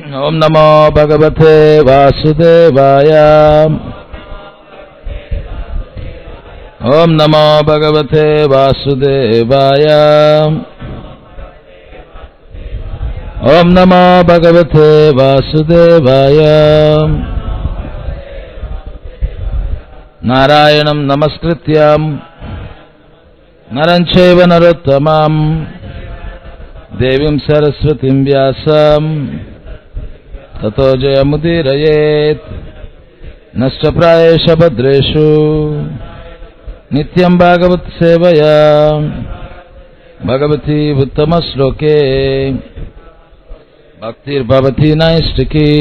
ॐ नमो भगवते वासुदेवाय ॐ नमो भगवते वासुदेवाय ॐ नमो भगवते वासुदेवाय नारायणं नमस्कृत्यं नरं चैव नरोत्तमं देवीं सरस्वतीं व्यासं ततो जयमुदीरयेत् नष्टप्रायेष भद्रेषु नित्यं भागवत्सेवया भगवती उत्तमश्लोके भक्तिर्भवति नैष्टिकी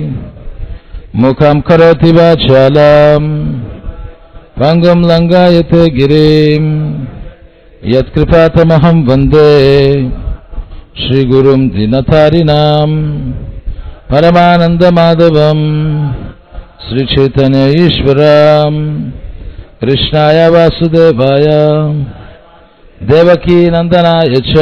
मुखं करोति वाचालम् भङ्गं लङ्गायते गिरिम् यत्कृपातमहं वन्दे श्रीगुरुं दिनतारिणाम् परमानन्दमाधवम् श्रीचैतन्य ईश्वरम् कृष्णाय वासुदेवाय देवकी नन्दनाय च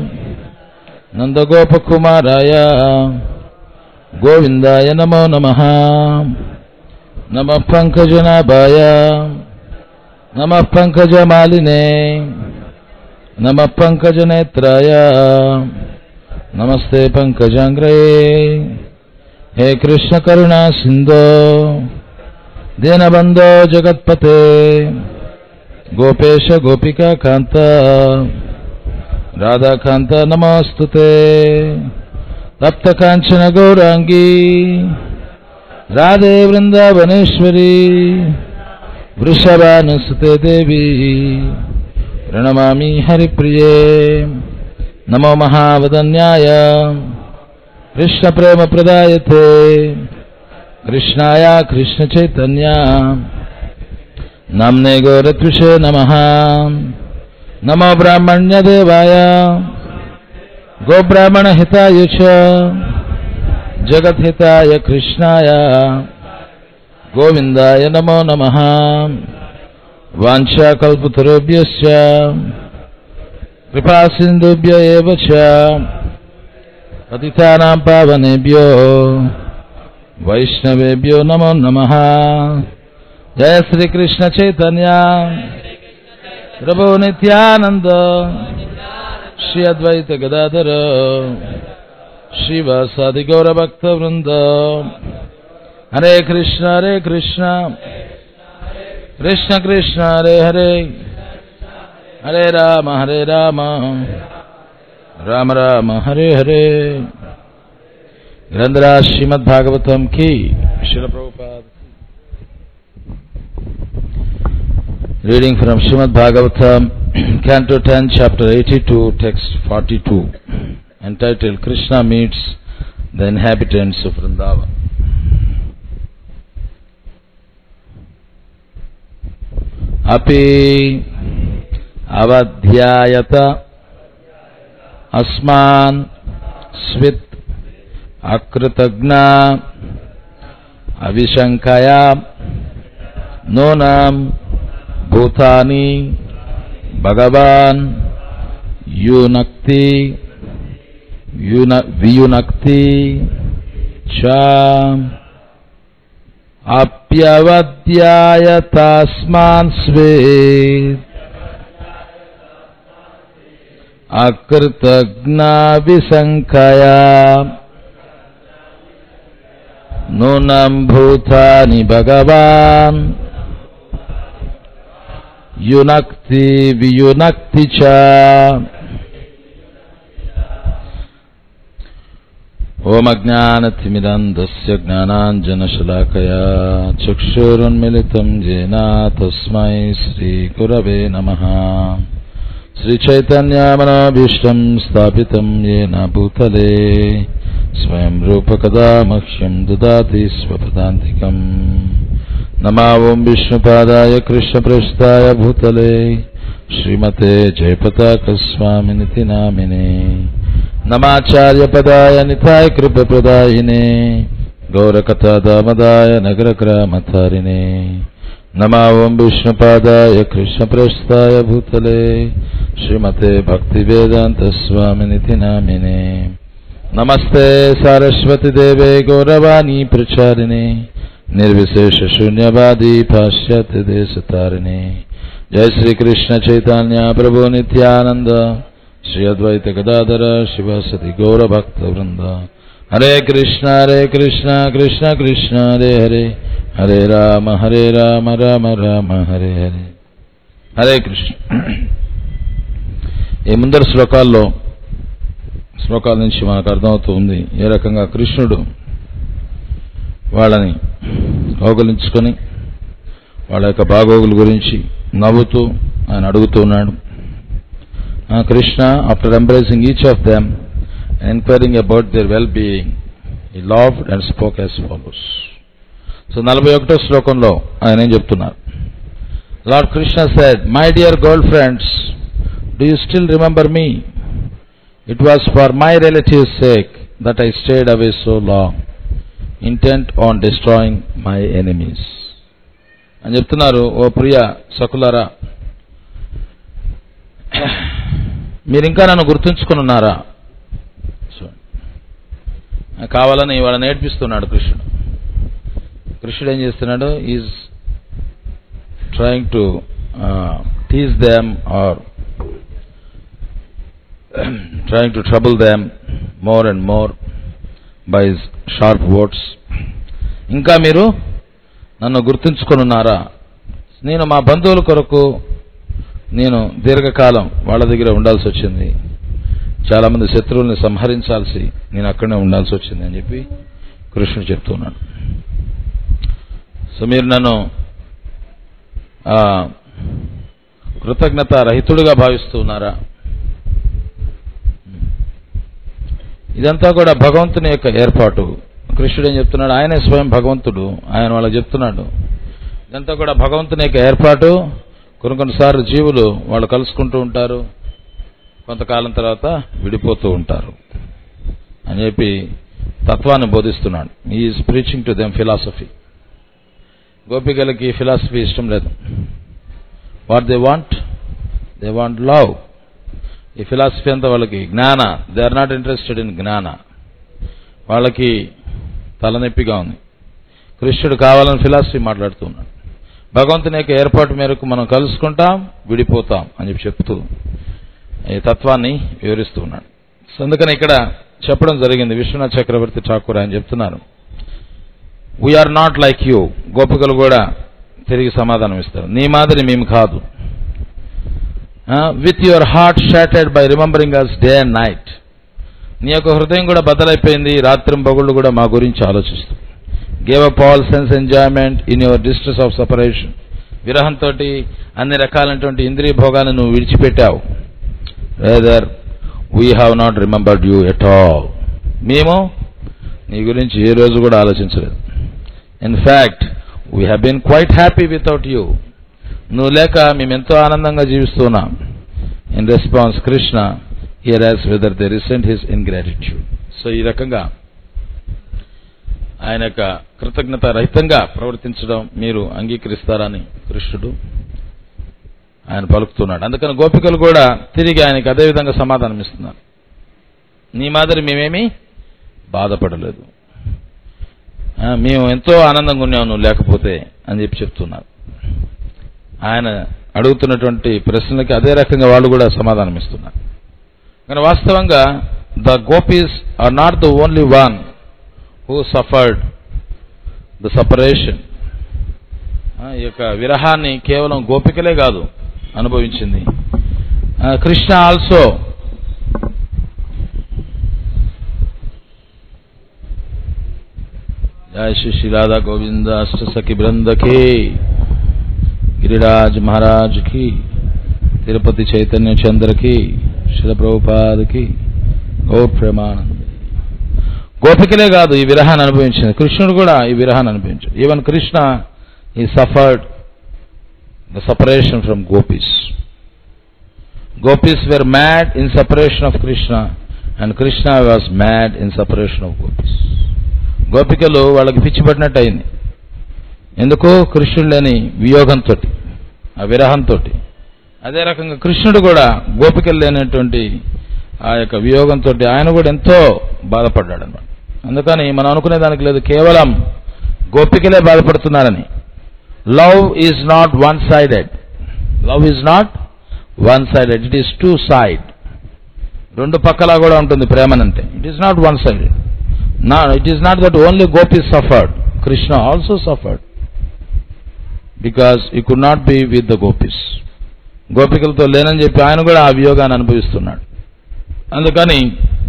नन्दगोपकुमाराय गोविन्दाय नमो नमः नमः पङ्कजनाभाय नमः पङ्कजमालिने नमः पङ्कजनेत्राय नमस्ते पङ्कजाङ्ग्रये हे कृष्णकरुणा सिन्धो दीनबन्धो जगत्पते गोपेश गोपिका कान्त राधाकान्त नमोऽस्तु ते तप्तकाञ्चन गौराङ्गी राधे वृन्दावनेश्वरी वृषभानुसुते देवी प्रणमामि हरिप्रिये नमो महावदन्याय कृष्णप्रेमप्रदायते कृष्णाय कृष्णचैतन्या नाम्ने गौरत्विषे नमः नमो ब्राह्मण्यदेवाय गोब्राह्मणहिताय च जगद्हिताय कृष्णाय गोविन्दाय नमो नमः वाञ्छाकल्पतरुभ्यश्च कृपासिन्धुभ्य एव च पतितानां पावनेभ्यो वैष्णवेभ्यो नमो नमः जय श्रीकृष्णचैतन्या प्रभो नित्यानन्द श्री अद्वैत गदाधर श्रीवासादि गौरभक्तवृन्द हरे कृष्ण हरे कृष्ण कृष्ण कृष्ण हरे हरे हरे राम हरे राम राम राम हरे हरे ग्रंथराज श्रीमद भागवतम की शिल Prabhupada Reading from Srimad Bhagavatam, Canto 10, Chapter 82, Text 42, entitled Krishna Meets the Inhabitants of Vrindavan. अपि अवध्यायत अस्मान् स्वित् अकृतज्ञा अविशङ्कया नूनं भूतानि भगवान् युनक्ति युन वियुनक्ति च अप्यवद्याय तस्मान् स्वे अकृतज्ञा विशङ्कया नूनं भूतानि भगवान् युनक्ति वियुनक्ति च ओमज्ञानतिमिदन्दस्य ज्ञानाञ्जनशलाकया चक्षुरुन्मिलितं येन तस्मै श्रीगुरवे नमः श्रीचैतन्यमनोभीष्टं स्थापितं येन भूतले स्वयं रूपकदा मह्यं ददाति स्वपदान्तिकम् नमा ॐ विष्णुपादाय कृष्णपृष्ठाय भूतले श्रीमते जयपताकस्वामिनिति नामिने नमाचार्यपदाय निताय कृपप्रदायिने गौरकथादामदाय नगरग्रामतारिणे नमा ॐ विष्णुपादाय कृष्णप्रस्थाय भूतले श्रीमते भक्तिवेदान्तस्वामिनिति नामिने నమస్తే సరస్వతి దేవే గౌరవాణి ప్రచారిణి నిర్విశేష శూన్యవాది పాశ్చాత్య దేశతారిణి జయ శ్రీకృష్ణ చైతన్య ప్రభు నిత్యానంద శ్రీ అద్వైత గదాధర శివసతి గౌరభక్త వృంద హరే కృష్ణ హరే కృష్ణ కృష్ణ కృష్ణ హరే హరే హరే రామ హరే రామ రామ రామ హరే హరే హరే కృష్ణ ఈ ముందర శ్లోకాల్లో శ్లోకాల నుంచి మనకు అర్థమవుతుంది ఏ రకంగా కృష్ణుడు వాళ్ళని కౌగలించుకొని వాళ్ళ యొక్క బాగోగుల గురించి నవ్వుతూ ఆయన అడుగుతూ ఉన్నాడు Krishna after embracing each of them enquiring about their well being he laughed and spoke as follows so నలభై ఒకటో శ్లోకంలో ఆయన ఏం చెప్తున్నారు Lord Krishna said my dear girl friends do you still remember me it was for my relatives sake that I stayed away so long intent on destroying my enemies అని చెప్తున్నారు ఓ ప్రియ సకులరా మీరు ఇంకా నన్ను గుర్తుంచుకుని ఉన్నారా కావాలని వాళ్ళని నేర్పిస్తున్నాడు కృష్ణుడు కృష్ణుడు ఏం చేస్తున్నాడు is trying to tease them or trying to trouble them more and more by his sharp words ఇంకా మీరు నన్ను గుర్తుంచుకొనున్నారా నేను మా బంధువుల కొరకు నేను దీర్ఘకాలం వాళ్ళ దగ్గర ఉండాల్సి వచ్చింది చాలామంది శత్రువుల్ని సంహరించాల్సి నేను అక్కడనే ఉండాల్సి వచ్చింది అని చెప్పి కృష్ణుడు చెప్తున్నాడు సో మీరు నన్ను కృతజ్ఞత రహితుడుగా భావిస్తున్నారా ఇదంతా కూడా భగవంతుని యొక్క ఏర్పాటు కృష్ణుడు ఏం చెప్తున్నాడు ఆయనే స్వయం భగవంతుడు ఆయన వాళ్ళకి చెప్తున్నాడు ఇదంతా కూడా భగవంతుని యొక్క ఏర్పాటు కొన్ని కొన్నిసార్లు జీవులు వాళ్ళు కలుసుకుంటూ ఉంటారు కొంతకాలం తర్వాత విడిపోతూ ఉంటారు అని చెప్పి తత్వాన్ని బోధిస్తున్నాడు is preaching to them philosophy గోపికలకి ఫిలాసఫీ ఇష్టం లేదు what they want they want love ఈ ఫిలాసఫీ అంతా వాళ్ళకి జ్ఞాన they are not interested in jnana వాళ్ళకి తలనొప్పిగా ఉంది కృష్ణుడు కావాలని ఫిలాసఫీ మాట్లాడుతున్నాడు భగవంతుని యొక్క ఏర్పాటు మేరకు మనం కలుసుకుంటాం విడిపోతాం అని చెప్పి చెప్తూ ఈ తత్వాన్ని వివరిస్తూ ఉన్నాడు సో అందుకని ఇక్కడ చెప్పడం జరిగింది విశ్వనాథ్ చక్రవర్తి ఠాకూర్ ఆయన చెప్తున్నారు వీఆర్ నాట్ లైక్ యూ గోపికలు కూడా తిరిగి సమాధానం ఇస్తారు నీ మాదిరి మేము కాదు with your heart shattered by remembering us day and night నీ యొక్క హృదయం కూడా బద్దలైపోయింది రాత్రి పగుళ్ళు కూడా మా గురించి ఆలోచిస్తూ gave up all sense enjoyment in your distress of separation విరహంతో అన్ని రకాలైనటువంటి ఇంద్రియ భోగాలను నువ్వు విడిచిపెట్టావు rather we have not remembered you at all మేము నీ గురించి ఏ రోజు కూడా ఆలోచించలేదు in fact we have been quite happy without you నువ్వు లేక మేము ఎంతో ఆనందంగా జీవిస్తున్నాం in response Krishna hear as whether they resent his ingratitude so ఈ రకంగా ఆయన యొక్క కృతజ్ఞత రహితంగా ప్రవర్తించడం మీరు అంగీకరిస్తారని కృష్ణుడు ఆయన పలుకుతున్నాడు అందుకని గోపికలు కూడా తిరిగి ఆయనకి అదేవిధంగా సమాధానం ఇస్తున్నారు నీ మాదిరి మేమేమీ బాధపడలేదు మేము ఎంతో ఆనందంగా ఉన్నాము నువ్వు లేకపోతే అని చెప్పి చెప్తున్నారు ఆయన అడుగుతున్నటువంటి ప్రశ్నలకి అదే రకంగా వాళ్ళు కూడా సమాధానం ఇస్తున్నారు కానీ వాస్తవంగా the gopis are not the only one who suffered the separation ఈ యొక్క విరహాన్ని కేవలం గోపికలే కాదు అనుభవించింది కృష్ణ ఆల్సో జయ శ్రీ శ్రీరాధా గోవింద అష్ట సఖి బృందకే గిరిరాజ్ మహారాజ్ కి తిరుపతి చైతన్య చంద్రకి శిల ప్రభుపాదకి గౌర్ ప్రేమానంద్ గోపికలే కాదు ఈ విరహాన్ని అనుభవించింది కృష్ణుడు కూడా ఈ విరహాన్ని అనుభవించాడు even Krishna he suffered the separation from gopis gopis were mad in separation of Krishna and Krishna was mad in separation of gopis గోపికలు వాళ్ళకి పిచ్చి పట్టినట్టు అయింది ఎందుకు కృష్ణుడు లేని వియోగంతో ఆ విరహంతో అదే రకంగా కృష్ణుడు కూడా గోపికలు లేనటువంటి ఆ యొక్క వియోగంతో ఆయన కూడా ఎంతో బాధపడ్డాడు అనమాట అందుకని మనం అనుకునే దానికి లేదు కేవలం గోపికలే బాధపడుతున్నారని love is not one sided love is not one sided it is two side రెండు పక్కలా కూడా ఉంటుంది ప్రేమనంతే it is not one sided నా it is not that only gopi suffered Krishna also suffered because he could not be with the gopis గోపికలతో లేనని చెప్పి ఆయన కూడా ఆ వియోగాన్ని అనుభవిస్తున్నాడు అందుకని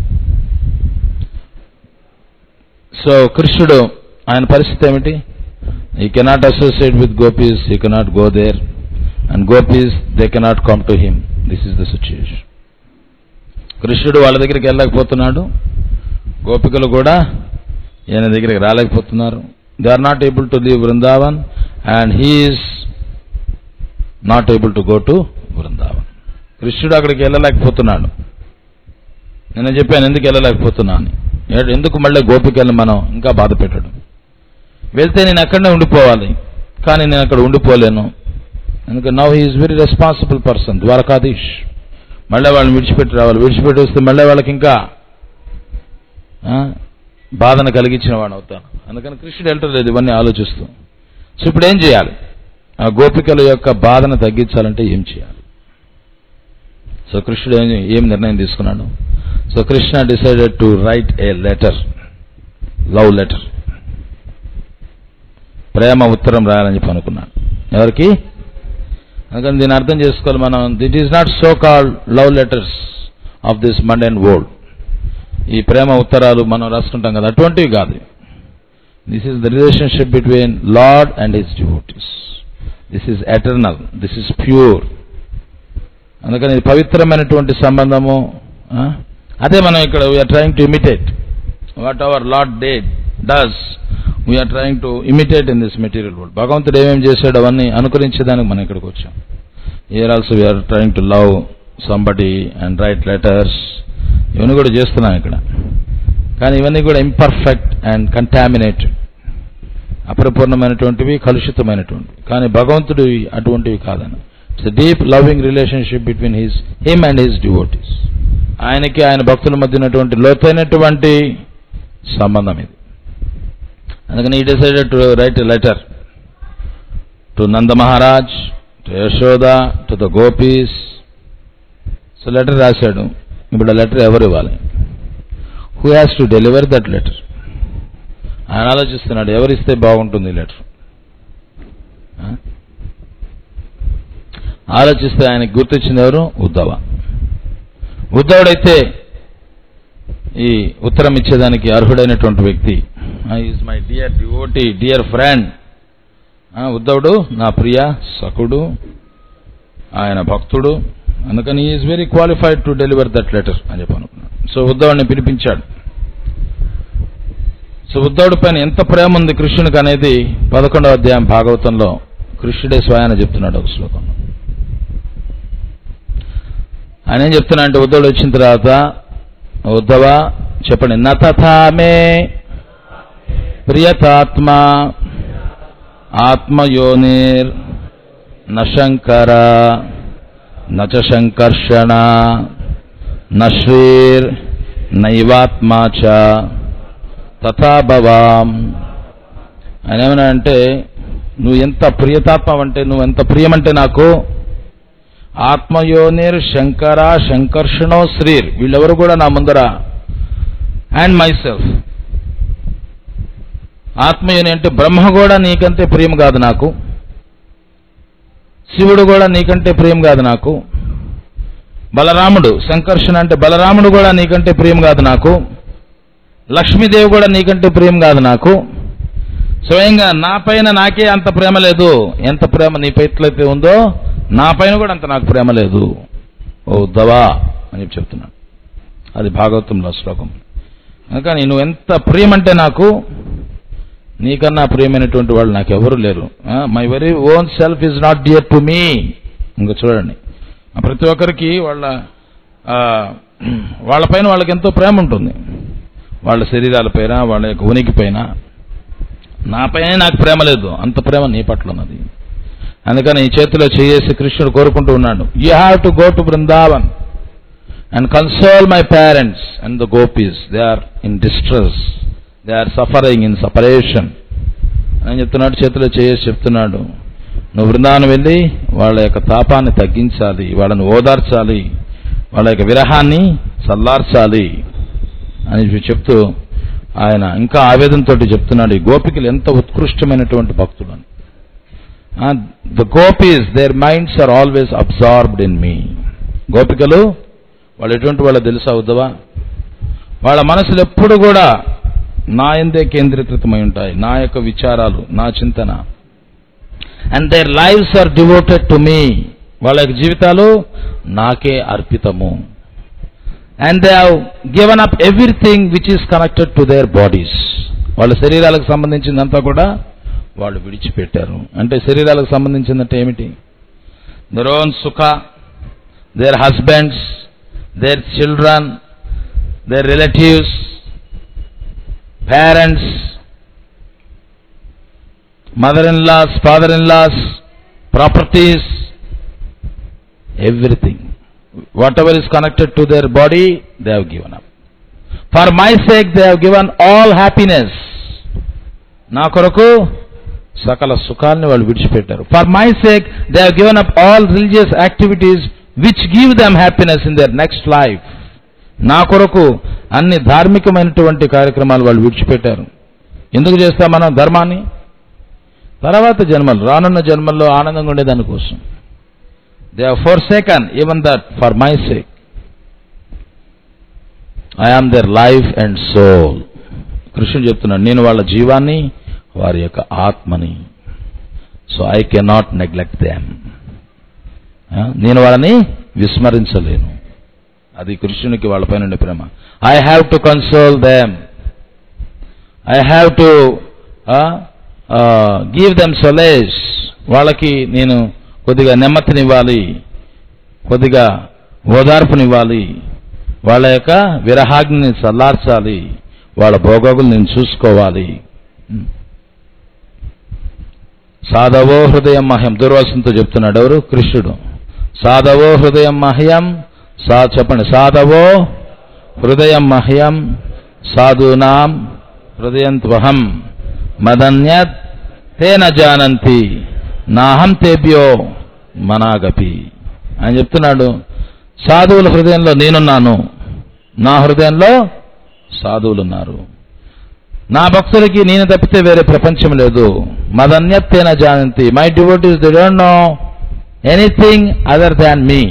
సో కృష్ణుడు ఆయన పరిస్థితి ఏమిటి ఈ cannot associate with gopis he cannot go there and gopis they cannot come to him this is the situation కృష్ణుడు వాళ్ళ దగ్గరికి వెళ్ళలేకపోతున్నాడు గోపికలు కూడా ఈయన దగ్గరికి రాలేకపోతున్నారు they are not able to leave Vrindavan and he is not able to go to Vrindavan కృష్ణుడు అక్కడికి వెళ్ళలేకపోతున్నాడు నేను చెప్పాను ఎందుకు వెళ్ళలేకపోతున్నా అని ఏ- ఎందుకు మళ్ళీ గోపికల్ని మనం ఇంకా బాధ పెట్టడం వెళ్తే నేను అక్కడనే ఉండిపోవాలి కానీ నేను అక్కడ ఉండిపోలేను ఎందుకంటే now he is very responsible person Dwarkadhish మళ్ళీ వాళ్ళని విడిచిపెట్టి రావాలి విడిచిపెట్టి వస్తే మళ్ళీ వాళ్ళకి ఇంకా ఆ, బాధను కలిగించిన వాడు అవుతాను అందుకని కృష్ణుడు వెళ్ళటలేదు ఇవన్నీ ఆలోచిస్తూ సో ఇప్పుడు ఏం చేయాలి ఆ గోపికల యొక్క బాధను తగ్గించాలంటే ఏం చేయాలి సో కృష్ణుడు ఏం ఏం నిర్ణయం తీసుకున్నాడు so Krishna decided to write a letter love letter ప్రేమ ఉత్తరం రాయాలని చెప్పి అనుకున్నాను ఎవరికి అందుకని దీన్ని అర్థం చేసుకోవాలి మనం it is not so called love letters of this mundane world ఈ ప్రేమ ఉత్తరాలు మనం రాసుకుంటాం కదా అటువంటివి కాదు this is the relationship between Lord and his devotees this is eternal this is pure అందుకని ఇది పవిత్రమైనటువంటి సంబంధము ఆ? అదే మనం ఇక్కడ we are trying to imitate what our Lord did does we are trying to imitate in this material world భగవంతుడు ఏమేమి చేశాడు అవన్నీ అనుకరించేదానికి మనం ఇక్కడికి వచ్చాం here also we are trying to love somebody and write letters ఇవన్నీ కూడా చేస్తున్నాం ఇక్కడ కానీ ఇవన్నీ కూడా ఇంపర్ఫెక్ట్ అండ్ కంటామినేటెడ్ అపరిపూర్ణమైనటువంటివి కలుషితమైనటువంటివి కానీ భగవంతుడు అటువంటివి కాదని it's deep loving relationship between his him and his devotees ఆయనకి ఆయన భక్తుల మధ్య ఉన్నటువంటి లోతైనటువంటి సంబంధం ఇది అందుకని he decided to write a letter to Nanda Maharaj to Yashoda to the gopis so letter రాశాడు ఇప్పుడు ఆ లెటర్ ఎవరు ఇవ్వాలి who has to deliver that letter ఆయన ఆలోచిస్తున్నాడు ఎవరు ఇస్తే బాగుంటుంది లెటర్ ఆలోచిస్తే ఆయనకు గుర్తొచ్చింది ఎవరు ఉద్ధవ ఉద్ధవుడైతే ఈ ఉత్తరం ఇచ్చేదానికి అర్హుడైనటువంటి వ్యక్తి is my dear devotee dear friend ఉద్ధవుడు నా ప్రియ సకుడు ఆయన భక్తుడు అందుకని is very qualified to deliver that letter అని చెప్పి అనుకున్నాడు సో ఉద్ధవుడిని పిలిపించాడు సో ఉద్ధవుడి పైన ఎంత ప్రేమ ఉంది కృష్ణునికి అనేది పదకొండవ అధ్యాయం భాగవతంలో కృష్ణుడే స్వయాన చెప్తున్నాడు ఒక శ్లోకంలో ఆయన ఏం చెప్తున్నా అంటే ఉద్ధవుడు వచ్చిన తర్వాత ఉద్ధవ చెప్పండి నతథామే ప్రియతాత్మ ఆత్మయోనిర్ నశంకర నచ సంకర్షణ నశ్రీర్ నైవాత్మా చ తథా భవాం ఆయన ఏమన్నా అంటే నువ్వు ఎంత ప్రియతాత్మ అంటే నువ్వు ఎంత ప్రియమంటే నాకు ఆత్మయోనిర్ శంకర శంకర్షణో శ్రీర్ వీళ్ళెవరు కూడా నా ముందర అండ్ మై సెల్ఫ్ ఆత్మయోని అంటే బ్రహ్మ కూడా నీకంటే ప్రియం కాదు నాకు శివుడు కూడా నీకంటే ప్రియం కాదు నాకు బలరాముడు సంకర్షణ అంటే బలరాముడు కూడా నీకంటే ప్రియం కాదు నాకు లక్ష్మీదేవి కూడా నీకంటే ప్రియం కాదు నాకు స్వయంగా నా పైన నాకే అంత ప్రేమ లేదు ఎంత ప్రేమ నీ పైట్లయితే ఉందో నా పైన కూడా అంత నాకు ప్రేమ లేదు ఓ ఉద్ధవా అని చెప్పి చెప్తున్నాను అది భాగవతంలో శ్లోకం కానీ నువ్వు ఎంత ప్రియమంటే నాకు నీకన్నా ప్రియమైనటువంటి వాళ్ళు నాకు ఎవరు లేరు my very own self is not dear to me ఇంకా చూడండి ఆ ప్రతి ఒక్కరికి వాళ్ళ ఆ, వాళ్ళపైన వాళ్ళకి ఎంతో ప్రేమ ఉంటుంది వాళ్ళ శరీరాలపైన వాళ్ళ యొక్క ఉనికి పైన నాపైన నాకు ప్రేమ లేదు అంత ప్రేమ నీ పట్ల ఉన్నది అందుకని ఈ చేతిలో చేసి కృష్ణుడు కోరుకుంటూ ఉన్నాడు you have to go to Vrindavan and console my parents and the gopis. They are in distress. They are suffering in separation. అని చెప్తున్నాడు చేతిలో చేసి చెప్తున్నాడు నువ్వు బృందావనం వెళ్ళి వాళ్ళ యొక్క తాపాన్ని తగ్గించాలి వాళ్ళని ఓదార్చాలి వాళ్ళ యొక్క విరహాన్ని చల్లార్చాలి అని చెప్పి చెప్తూ ఆయన ఇంకా ఆవేదనతో చెప్తున్నాడు ఈ గోపికలు ఎంత ఉత్కృష్టమైనటువంటి భక్తులు అని the gopis their minds are always absorbed in me గోపికలు వాళ్ళు ఎటువంటి వాళ్ళో తెలుసా ఉద్దవా వాళ్ళ మనసులు ఎప్పుడు కూడా నా ఎందే కేంద్రీకృతమై ఉంటాయి నా యొక్క విచారాలు నా చింతన and their lives are devoted to me వాళ్ళ యొక్క జీవితాలు నాకే అర్పితము and they have given up everything which is connected to their bodies వాళ్ళ శరీరాలకు సంబంధించిందంతా కూడా వాళ్ళు విడిచిపెట్టారు అంటే శరీరాలకు సంబంధించిందంటే ఏమిటి దర్ ఓన్ సుఖ their husbands their children their relatives parents mother in law father in law properties everything whatever is connected to their body they have given up for my sake they have given all happiness నా కొరకు సకల సుఖాన్ని వాళ్ళు విడిచిపెట్టారు for my sake they have given up all religious activities which give them happiness in their next life నా కొరకు అన్ని ధార్మికమైనటువంటి కార్యక్రమాలు వాళ్ళు విడిచిపెట్టారు ఎందుకు చేస్తాం మనం ధర్మాన్ని తర్వాత జన్మలు రానున్న జన్మల్లో ఆనందంగా ఉండేదాని కోసం they are forsaken even that for my sake I am their life and soul కృష్ణుడు చెప్తున్నాడు నేను వాళ్ళ జీవాన్ని వారి యొక్క ఆత్మని so I cannot neglect them నేను వాళ్ళని విస్మరించలేను అది కృష్ణునికి వాళ్ళపైన ఉండే ప్రేమ I have to console them I have to give them solace వాళ్ళకి నేను కొద్దిగా నెమ్మతినివ్వాలి కొద్దిగా ఓదార్పునివ్వాలి వాళ్ళ యొక్క విరహాగ్ని చల్లార్చాలి వాళ్ళ భోగోగులు నేను చూసుకోవాలి సాధవో హృదయం మహ్యం దుర్వాసంతో చెప్తున్నాడు ఎవరు కృష్ణుడు సాధవో హృదయం మహ్యం సా చెప్పండి సాధవో హృదయం మహ్యం సాధూనాం హృదయం త్వహం మదన్యత్ తేన జానంతి నాహం తేభ్యో మనాగపి అని చెప్తున్నాడు సాధువుల హృదయంలో నేనున్నాను నా హృదయంలో సాధువులు ఉన్నారు నా భక్తులకి నేను తప్పితే వేరే ప్రపంచం లేదు మదన్యత్తేన జానంతి my devotees they don't know anything other than me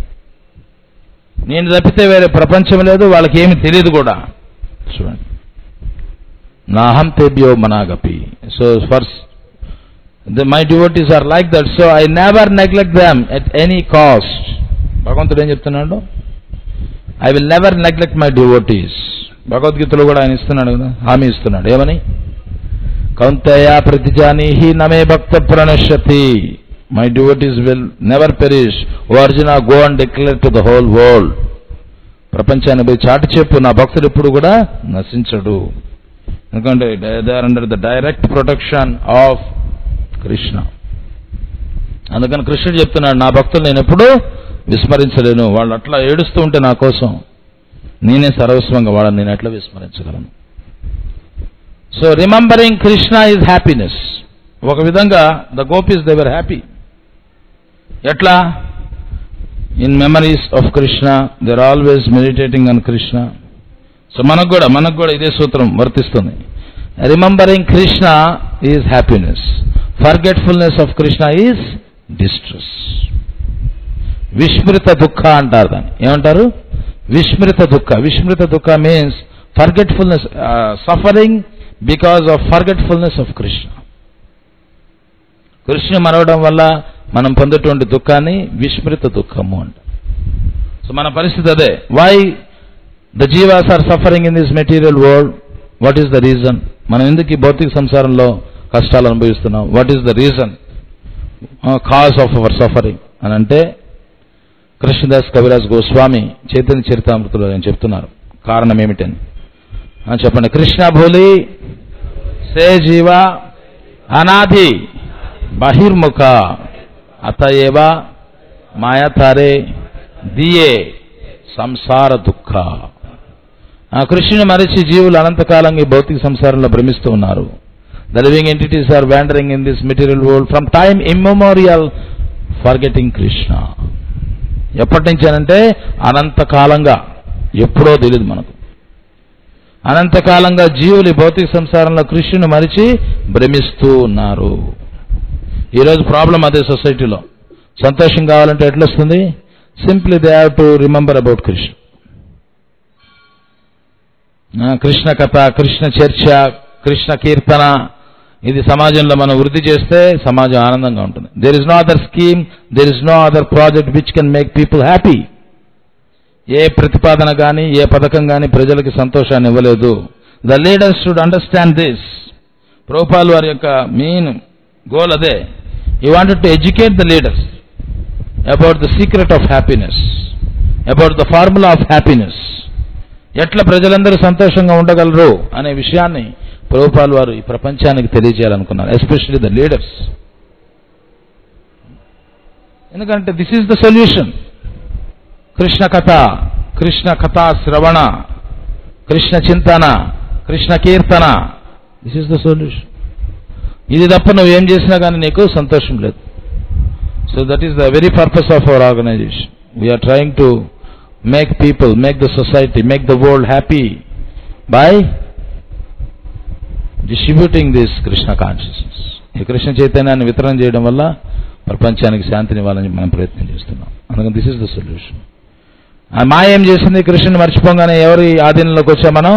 నేను తప్పితే వేరే ప్రపంచం లేదు వాళ్ళకి ఏమి తెలియదు కూడా చూడండి నాహం తేభ్యో మనాగపి so first the, my devotees are like that so i never neglect them at any cost భగవంతుడు ఏం చెప్తున్నాడు I will never neglect my devotees భగవద్గీతలో కూడా ఆయన ఇస్తున్నాడు కదా హామీ ఇస్తున్నాడు ఏమని కౌంతయ ప్రతిజానీహి నమే భక్త ప్రణశ్యతి my devotees will never perish O Arjuna go and declare to the whole world ప్రపంచాన్ని పోయి చాటి చెప్పు నా భక్తుడు ఎప్పుడు కూడా నశించడు ఎందుకంటే they are under the direct protection of Krishna అందుకని కృష్ణుడు చెప్తున్నాడు నా భక్తులు నేను ఎప్పుడూ విస్మరించలేను వాళ్ళు అట్లా ఏడుస్తూ ఉంటే నా కోసం నేనే సర్వస్వంగా వాళ్ళని నేను ఎట్లా విస్మరించగలను so remembering Krishna is happiness ఒక విధంగా ద గోపీస్ దేవర్ హ్యాపీ ఎట్లా in memories of Krishna they're always meditating on Krishna so మనకు కూడా మనకు కూడా ఇదే సూత్రం వర్తిస్తుంది remembering Krishna is happiness forgetfulness of Krishna is distress విస్మృత దుఃఖ అంటారు దాన్ని ఏమంటారు విస్మృత దుఃఖ విస్మృత దుఃఖ means forgetfulness suffering because of forgetfulness of Krishna Krishna మరవడం వల్ల మనం పొందేటువంటి దుఃఖాన్ని విస్మృత దుఃఖము అంట సో మన పరిస్థితి అదే why the jivas are suffering in this material world what is the reason మనం ఎందుకు ఈ భౌతిక సంసారంలో కష్టాలు అనుభవిస్తున్నాం what is the reason cause of our suffering అని అంటే కృష్ణదాస్ కవిరాజ్ గోస్వామి చైతన్య చరితామృతులు ఆయన చెప్తున్నారు కారణం ఏమిటని ఆ, చెప్పండి కృష్ణ భూలి సే జీవ అనాది బహిర్ముఖ అతయేవ మాయా తారే దియే సంసార దుఃఖ ఆ కృష్ణుని మరిచి జీవులు అనంతకాలంగా ఈ భౌతిక సంసారంలో భ్రమిస్తూ ఉన్నారు the living entities are wandering in this material world from time immemorial forgetting Krishna ఎప్పటి నుంచి అనంటే అనంతకాలంగా ఎప్పుడో తెలియదు మనకు అనంతకాలంగా జీవులు ఈ భౌతిక సంసారంలో కృష్ణుని మరిచి భ్రమిస్తూ ఉన్నారు ఈరోజు ప్రాబ్లం అదే సొసైటీలో సంతోషం కావాలంటే ఎట్లా వస్తుంది simply they have to remember about Krishna ఆ, కృష్ణ కథ కృష్ణ చర్చ కృష్ణ కీర్తన ఇది సమాజంలో మనం వృద్ధి చేస్తే సమాజం ఆనందంగా ఉంటుంది there is no other scheme there is no other project which can make people happy ఏ ప్రతిపాదన కానీ ఏ పథకం కానీ ప్రజలకి సంతోషాన్ని ఇవ్వలేదు the leaders should understand this Prabhupada వారి యొక్క మెయిన్ గోల్ అదే you wanted to educate the leaders about the secret of happiness about the formula of happiness ఎట్లా ప్రజలందరూ సంతోషంగా ఉండగలరు అనే విషయాన్ని ప్రభుపాల్ వారు ఈ ప్రపంచానికి తెలియజేయాలనుకున్నారు ఎస్పెషల్లీ ద లీడర్స్ ఎందుకంటే this is the solution Krishna కథ కృష్ణ కథా శ్రవణ కృష్ణ చింతన కృష్ణ కీర్తన దిస్ ఈజ్ ద సొల్యూషన్ ఇది తప్ప నువ్వు ఏం చేసినా కానీ నీకు సంతోషం లేదు so that is the very purpose of our organization we're trying to make people, make the society, make the world happy by distributing this Krishna consciousness. ఈ కృష్ణ చైతన్యాన్ని వితరణ చేయడం వల్ల ప్రపంచానికి శాంతిని ఇవ్వాలని మనం ప్రయత్నం చేస్తున్నాం అందుకని దిస్ ఇస్ ద సొల్యూషన్ ఆ మాయ ఏం చేసింది కృష్ణుని మర్చిపోగానే ఎవరి ఆధీనంలోకి వచ్చా మనం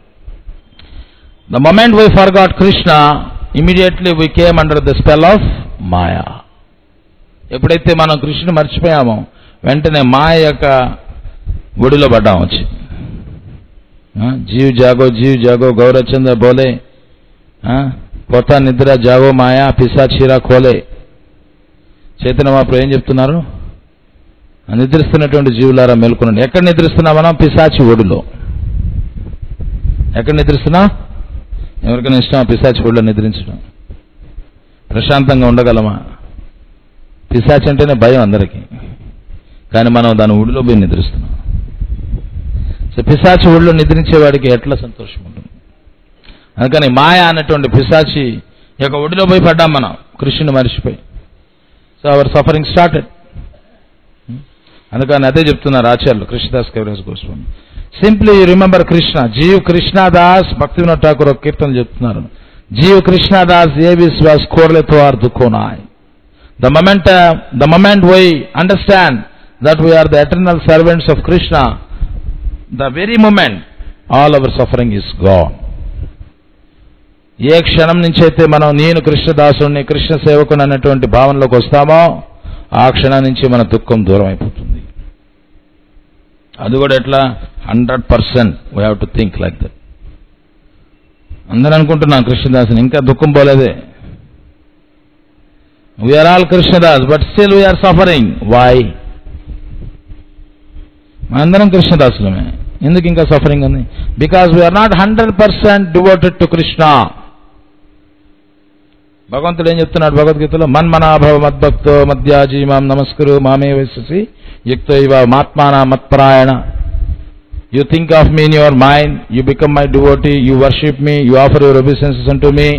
the moment we forgot Krishna immediately we came under the spell of maya ఎప్పుడైతే మనం కృష్ణుని మర్చిపోయామో వెంటనే మాయ యొక్క ఒడిలో పడ్డాం వచ్చి ఆ, జీవ్ జాగో జీవ్ జాగో గౌరచంద్ర బోలే ఆ, కొత్త నిద్ర జాగో మాయా పిసా చీరా కోలే చైతన్య మహాప్రభు ఏం చెప్తున్నారు ఆ నిద్రిస్తున్నటువంటి జీవులారా మేల్కొనండి ఎక్కడ నిద్రిస్తున్నా మనం పిశాచి ఒడిలో ఎక్కడ నిద్రిస్తున్నా ఎవరికైనా ఇష్టం పిశాచి ఒడిలో నిద్రించడం ప్రశాంతంగా ఉండగలమా పిశాచి అంటేనే భయం అందరికీ కానీ మనం దాని ఊడిలో పోయి నిద్రిస్తున్నాం సో పిశాచి ఊళ్ళో నిద్రించేవాడికి ఎట్లా సంతోషం ఉంటుంది అందుకని మాయ అన్నటువంటి పిశాచి యొక్క ఒడిలో పోయి పడ్డాం మనం కృష్ణుని మరిచిపోయి సో అవర్ సఫరింగ్ స్టార్టెడ్ అందుకని అదే చెప్తున్నారు ఆచార్యులు కృష్ణదాస్ కవిరాజ్ గోస్వామి సింప్లీ రిమెంబర్ కృష్ణ జీవ్ కృష్ణదాస్ భక్తి వినోద్ ఠాకూర్ ఒక కీర్తన చెప్తున్నారు జీవ్ కృష్ణదాస్ ఏ విశ్వాస్ కోర్లే తో ఆర్ దుఃఖోనాయ్ The moment, uh, the moment we understand that we are the eternal servants of Krishna, the very moment all our suffering is gone. ఏ క్షణం నుంచి అయితే మనం నేను కృష్ణదాసుని కృష్ణ సేవకుని అన్నటువంటి భావనలోకి వస్తామో ఆ క్షణం నుంచి మన దుఃఖం దూరం అయిపోతుంది అది కూడా ఎట్లా hundred percent we have to think like that అందరూ అనుకుంటున్నాం కృష్ణదాసుని ఇంకా దుఃఖం పోలేదే We are all Krishnadas, but still we are suffering. Why? మనందరం కృష్ణదాసులమే ఎందుకు ఇంకా సఫరింగ్ ఉంది because we're not hundred percent devoted to Krishna భగవంతుడు ఏం చెప్తున్నాడు భగవద్గీతలో మన్మనాభవ మద్భక్తో మధ్యాజీ మాం నమస్కరు మామే వేసేసి యుక్త ఇవ మాత్మాన మత్పరాయణ you think of me in your mind you become my devotee you worship me you offer your obeisances unto me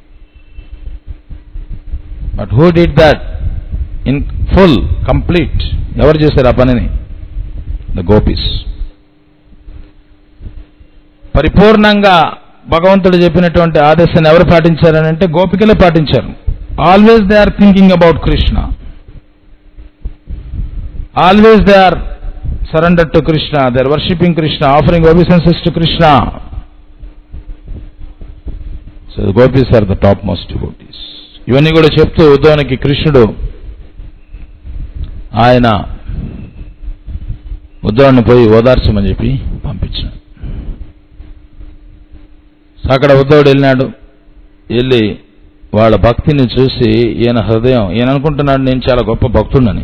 but who did that in full complete ఎవరు చేశారు ఆ పనిని ద గోపీస్ పరిపూర్ణంగా భగవంతుడు చెప్పినటువంటి ఆదేశాన్ని ఎవరు పాటించారని అంటే గోపికలే పాటించారు always they are thinking about Krishna always they are surrender to Krishna they are worshipping Krishna offering obeisances to Krishna so gopis are the topmost devotees ఇవన్నీ కూడా చెప్తూ ఉద్ధవానికి కృష్ణుడు ఆయన ఉద్ధవాన్ని పోయి ఓదార్చమని చెప్పి పంపించాడు సో అక్కడ ఉద్ధవుడు వెళ్ళినాడు వెళ్ళి వాళ్ళ భక్తిని చూసి ఈయన హృదయం ఈయన అనుకుంటున్నాడు నేను చాలా గొప్ప భక్తుడని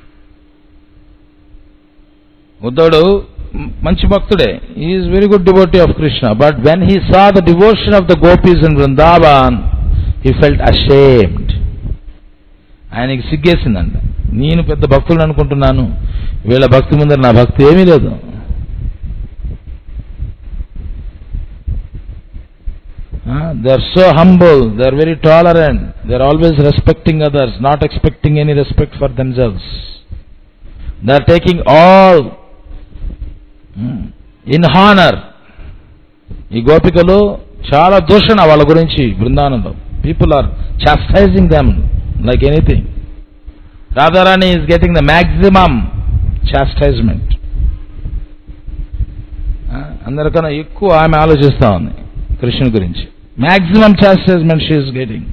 ఉద్ధవుడు మ్- మంచి భక్తుడే is very good devotee of Krishna but when he saw the devotion of the gopis in Vrindavan he felt ashamed ఆయనకి సిగ్గేసిందంట నేను పెద్ద భక్తులు అనుకుంటున్నాను వీళ్ళ భక్తి ముందర నా భక్తి ఏమీ లేదు they are so humble they are very tolerant they are always respecting others not expecting any respect for themselves they are taking all in honour ఈ గోపికలు చాలా దూషణ వాళ్ళ గురించి బృందావనంలో people are chastising them like anything Radharani is getting the maximum chastisement అందరికన్నా ఎక్కువ ఆమె ఆలోచిస్తా ఉంది కృష్ణుని గురించి maximum chastisement she is getting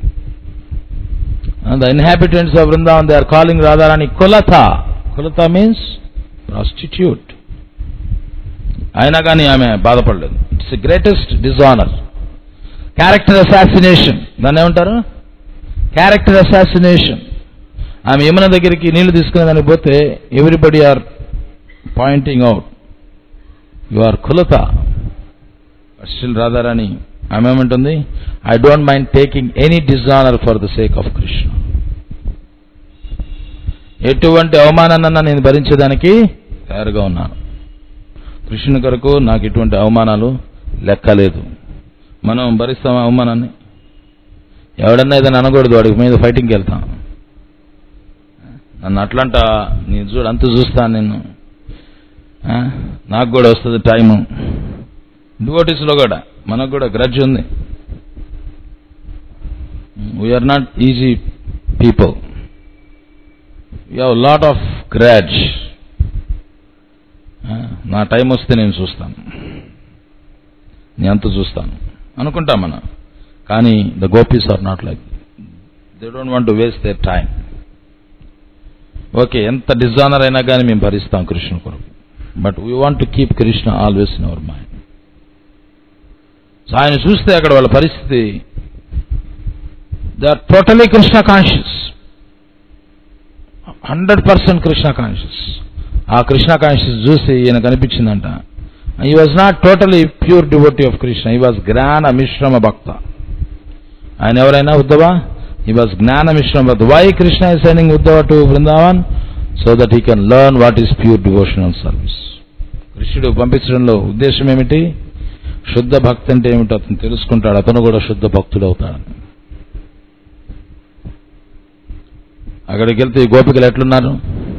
the inhabitants of Vrindavan they are calling Radharani కులత కులత మీన్స్ ప్రాస్టిట్యూట్ అయినా కానీ ఆమె బాధపడలేదు it's greatest dishonour character assassination దాన్ని ఏమంటారు క్యారెక్టర్ అసాసినేషన్ ఆమె యమున దగ్గరికి నీళ్లు తీసుకునే దానికి పోతే everybody are pointing out you are కులత స్టిల్ రాధారాణి ఆమె ఏమంటుంది I don't mind taking any dishonour for the sake of Krishna ఎటువంటి అవమానాన్న నేను భరించేదానికి తయారుగా ఉన్నాను కృష్ణుని కొరకు నాకు ఎటువంటి అవమానాలు లెక్కలేదు మనం భరిస్తాం అవమానాన్ని ఎవడన్నా ఏదైనా అనకూడదు వాడికి మీద ఫైటింగ్కి వెళ్తాం నన్ను అట్లంట నేను చూడు అంత చూస్తాను నేను ఆ? నాకు కూడా వస్తుంది టైము డివోటీస్లో కూడా మనకు కూడా గ్రడ్జ్ ఉంది we're not easy people you have lot of grudge నా టైం వస్తే నేను చూస్తాను నేను అంత చూస్తాను అనుకుంటాం మనం కానీ the gopis are not like they don't want to waste their time okay ఎంత డిజానర్ అయినా కానీ మేము భరిస్తాం కృష్ణ కొరకు but we want to keep Krishna always in our mind so ఆయన చూస్తే అక్కడ వాళ్ళ పరిస్థితి they are totally Krishna conscious hundred percent Krishna conscious ఆ కృష్ణ కాన్షియస్ చూసి ఈయన కనిపించిందంట he was not totally pure devotee of Krishna he was జ్ఞాన మిశ్రమ భక్త ఆయన ఎవరైనా ఉద్దవా ఈ వాజ్ జ్ఞాన మిశ్రమ భక్త why Krishna is sending Uddhava to Vrindavan so that he can learn what is pure devotional service కృష్ణుడు పంపించడంలో ఉద్దేశం ఏమిటి శుద్ధ భక్తి అంటే ఏమిటో అతను తెలుసుకుంటాడు అతను కూడా శుద్ధ భక్తుడు అవుతాడు అక్కడికి వెళ్తే ఈ గోపికలు ఎట్లున్నారు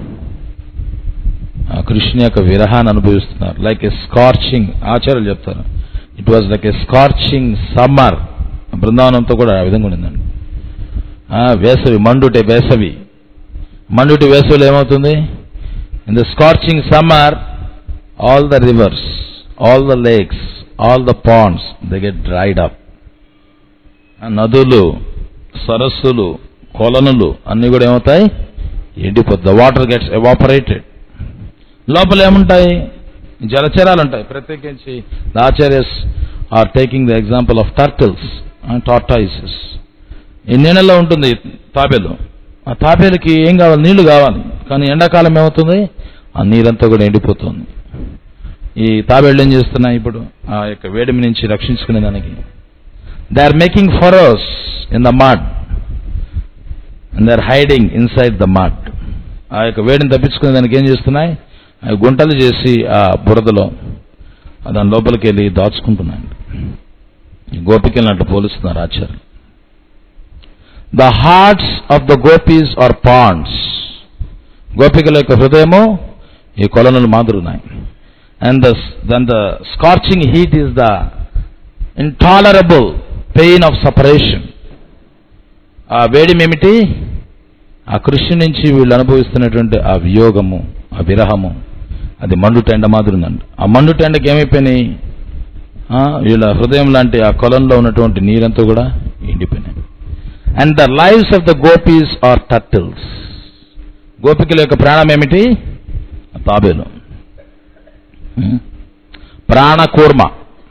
ఆ కృష్ణుని యొక్క విరహాన్ని అనుభవిస్తున్నారు లైక్ ఎ స్కార్చింగ్ ఆచార్యులు చెప్తారు it was like a scorching summer బృందావనంతో కూడా ఆ విధంగా ఉండిందండి ఆ, వేసవి మండుటే వేసవి మండుటి వేసవిలో ఏమవుతుంది in the scorching summer all the rivers all the lakes all the ponds they get dried up నదులు సరస్సులు కొలనులు అన్ని కూడా ఏమవుతాయి ఎండిపోతుంది ద వాటర్ గెట్స్ ఎవాపరేటెడ్ లోపల ఏముంటాయి జలచరాలు ఉంటాయి ప్రత్యేకించి the acharyas are taking the example of turtles and tortoises ఈ నీళ్ళలో ఉంటుంది తాబేలు ఆ తాబేలుకి ఏం కావాలి నీళ్లు కావాలి కానీ ఎండాకాలం ఏమవుతుంది ఆ నీరంతా కూడా ఎండిపోతుంది ఈ తాబేళ్ళు ఏం చేస్తున్నాయి ఇప్పుడు ఆ యొక్క వేడిమి నుంచి రక్షించుకునే దానికి they are making furrows in the mud and they are hiding inside the mud ఆ యొక్క వేడిని తప్పించుకునే దానికి ఏం చేస్తున్నాయి అవి గుంటలు చేసి ఆ బురదలో ఆ దాని లోపలికి వెళ్ళి దాచుకుంటున్నాయి ఈ గోపికలను అట్లా పోలుస్తున్నారు ఆచార్య the hearts of the gopis are ponds గోపికల యొక్క హృదయము ఈ కొలనులు మాదిరున్నాయి and then the scorching heat is the intolerable pain of separation ఆ వేడిమేమిటి ఆ కృషి నుంచి వీళ్ళు అనుభవిస్తున్నటువంటి ఆ వియోగము ఆ విరహము అది మండు టెండ మాదిరి ఉందండి ఆ మండు టెండకి ఏమైపోయినాయి ఆ, వీళ్ళ హృదయం లాంటి ఆ కొలంలో ఉన్నటువంటి నీరంతా కూడా ఎండిపోయినాయి and the lives of the gopis are turtles గోపికల యొక్క ప్రాణం ఏమిటి తాబేలు ఉం? ప్రాణకూర్మ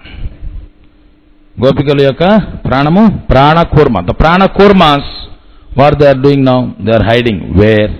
గోపికల యొక్క ప్రాణము ప్రాణకూర్మ the pranakurmas what they are doing now they are hiding where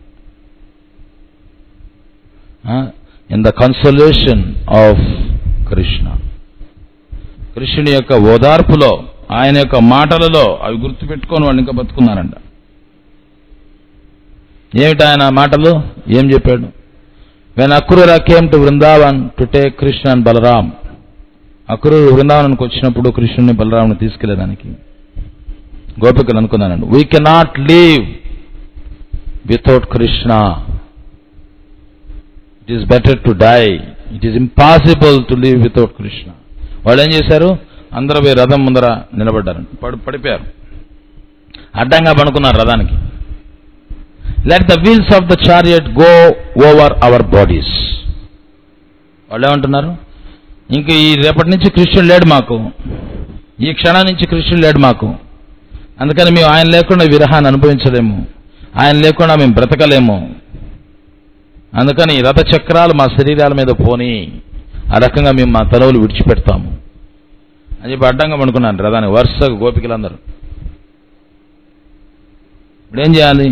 in the consolation of Krishna కృష్ణుని యొక్క ఓదార్పులో ఆయన యొక్క మాటలలో అవి గుర్తుపెట్టుకొని వాళ్ళు ఇంకా బతుకున్నారంట ఏమిటి ఆయన మాటలు ఏం చెప్పాడు when Akrura came to Vrindavan to take Krishna and Balaram అక్రూరు వృందావనానికి వచ్చినప్పుడు కృష్ణుని బలరాముని తీసుకెళ్లేదానికి గోపికలు అనుకున్నానండి we cannot leave without Krishna it is better to die it is impossible to leave without Krishna వాళ్ళు ఏం చేశారు అందరూ పోయి రథం ముందర నిలబడ్డారు పడి పడిపోయారు అడ్డంగా పడుకున్నారు రథానికి let the wheels of the chariot go over our bodies వాళ్ళు ఏమంటున్నారు ఇంక ఈ రేపటి నుంచి కృష్ణుడు లేడు మాకు ఈ క్షణం నుంచి కృష్ణుడు లేడు మాకు అందుకని మేము ఆయన లేకుండా విరహాన్ని అనుభవించలేము ఆయన లేకుండా మేము బ్రతకలేము అందుకని రథ చక్రాలు మా శరీరాల మీద పోని ఆ రకంగా మేము మా తలవులు విడిచిపెడతాము అని చెప్పి అడ్డంగా పడుకున్నాను రథానికి వరుసగా గోపికలందరూ ఇప్పుడు ఏం చేయాలి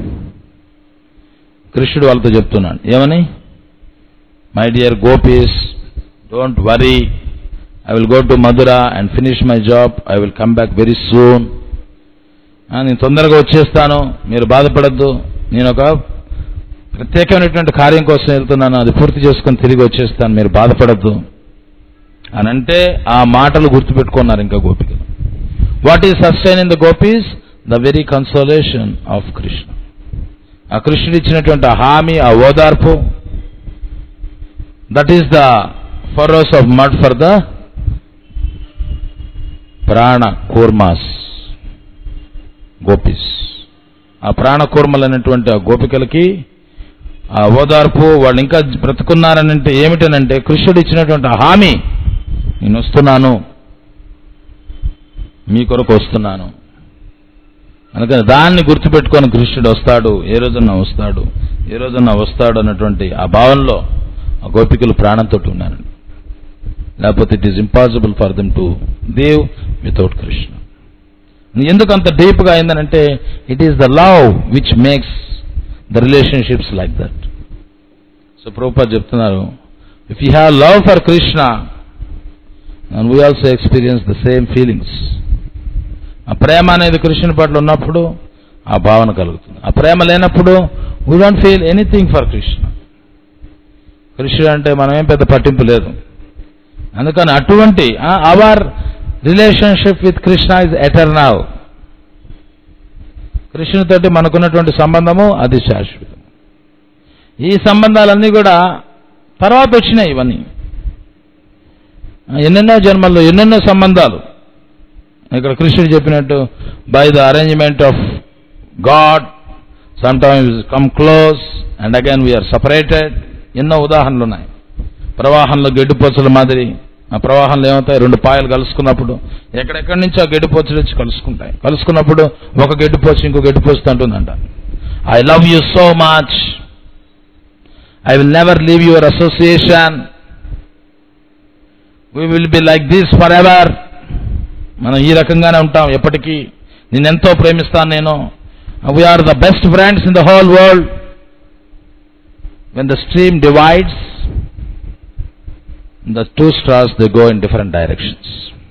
కృష్ణుడు వాళ్ళతో చెప్తున్నాడు ఏమని my dear gopis don't worry I will go to Mathura and finish my job I will come back very soon నేను తొందరగా వచ్చేస్తాను మీరు బాధపడద్దు నేను ఒక ప్రత్యేకమైనటువంటి కార్యం కోసం వెళ్తున్నాను అది పూర్తి చేసుకొని తిరిగి వచ్చేస్తాను మీరు బాధపడద్దు అని అంటే ఆ మాటలు గుర్తుపెట్టుకున్నారు ఇంకా గోపికలు what is sustain in the gopis the very consolation of Krishna ఆ కృష్ణుడు ఇచ్చినటువంటి ఆ హామీ ఆ ఓదార్పు that is the furrows of mud for the pranakurmas gopis ఆ ప్రాణ కూర్మలు అనేటువంటి ఆ గోపికలకి ఆ ఓదార్పు వాళ్ళు ఇంకా బ్రతుకున్నారనంటే ఏమిటనంటే కృష్ణుడు ఇచ్చినటువంటి ఆ హామీ నేను వస్తున్నాను మీ కొరకు వస్తున్నాను అందుకని దాన్ని గుర్తుపెట్టుకొని కృష్ణుడు వస్తాడు ఏ రోజున వస్తాడు ఏ రోజున వస్తాడు అన్నటువంటి ఆ భావనలో ఆ గోపికలు ప్రాణంతో ఉన్నారు లేకపోతే it is impossible for them to live without Krishna ఎందుకు అంత డీప్గా అయిందనంటే it is the love which makes the relationships like that so Prabhupada చెప్తున్నారు if you have love for Krishna and we also experience the same feelings ఆ ప్రేమ అనేది కృష్ణుని పట్ల ఉన్నప్పుడు ఆ భావన కలుగుతుంది ఆ ప్రేమ లేనప్పుడు we don't feel anything for Krishna కృష్ణుడు అంటే మనమేం పెద్ద పట్టింపు లేదు అందుకని అటువంటి our relationship with Krishna is eternal కృష్ణునితోటి మనకున్నటువంటి సంబంధము అది శాశ్వతం ఈ సంబంధాలన్నీ కూడా తర్వాత వచ్చినాయి ఇవన్నీ ఎన్నెన్నో జన్మల్లో ఎన్నెన్నో సంబంధాలు ఇక్కడ కృష్ణుడు చెప్పినట్టు by the arrangement of God sometimes come close and again we are separated ఎన్నో ఉదాహరణలు ఉన్నాయి ప్రవాహంలో గడ్డిపోచల మాదిరి ఆ ప్రవాహంలో ఏమవుతాయి రెండు పాయలు కలుసుకున్నప్పుడు ఎక్కడెక్కడి నుంచి ఆ గడ్డిపోచలు వచ్చి కలుసుకుంటాయి కలుసుకున్నప్పుడు ఒక గడ్డిపోచు ఇంకో గడ్డిపోచు అంటుందంట I love you so much I will never leave your association we will be like this forever మనం ఈ రకంగానే ఉంటాం ఎప్పటికీ నేనెంతో ప్రేమిస్తాను నేను we are the best friends in the whole world when the stream divides the two stars they go in different directions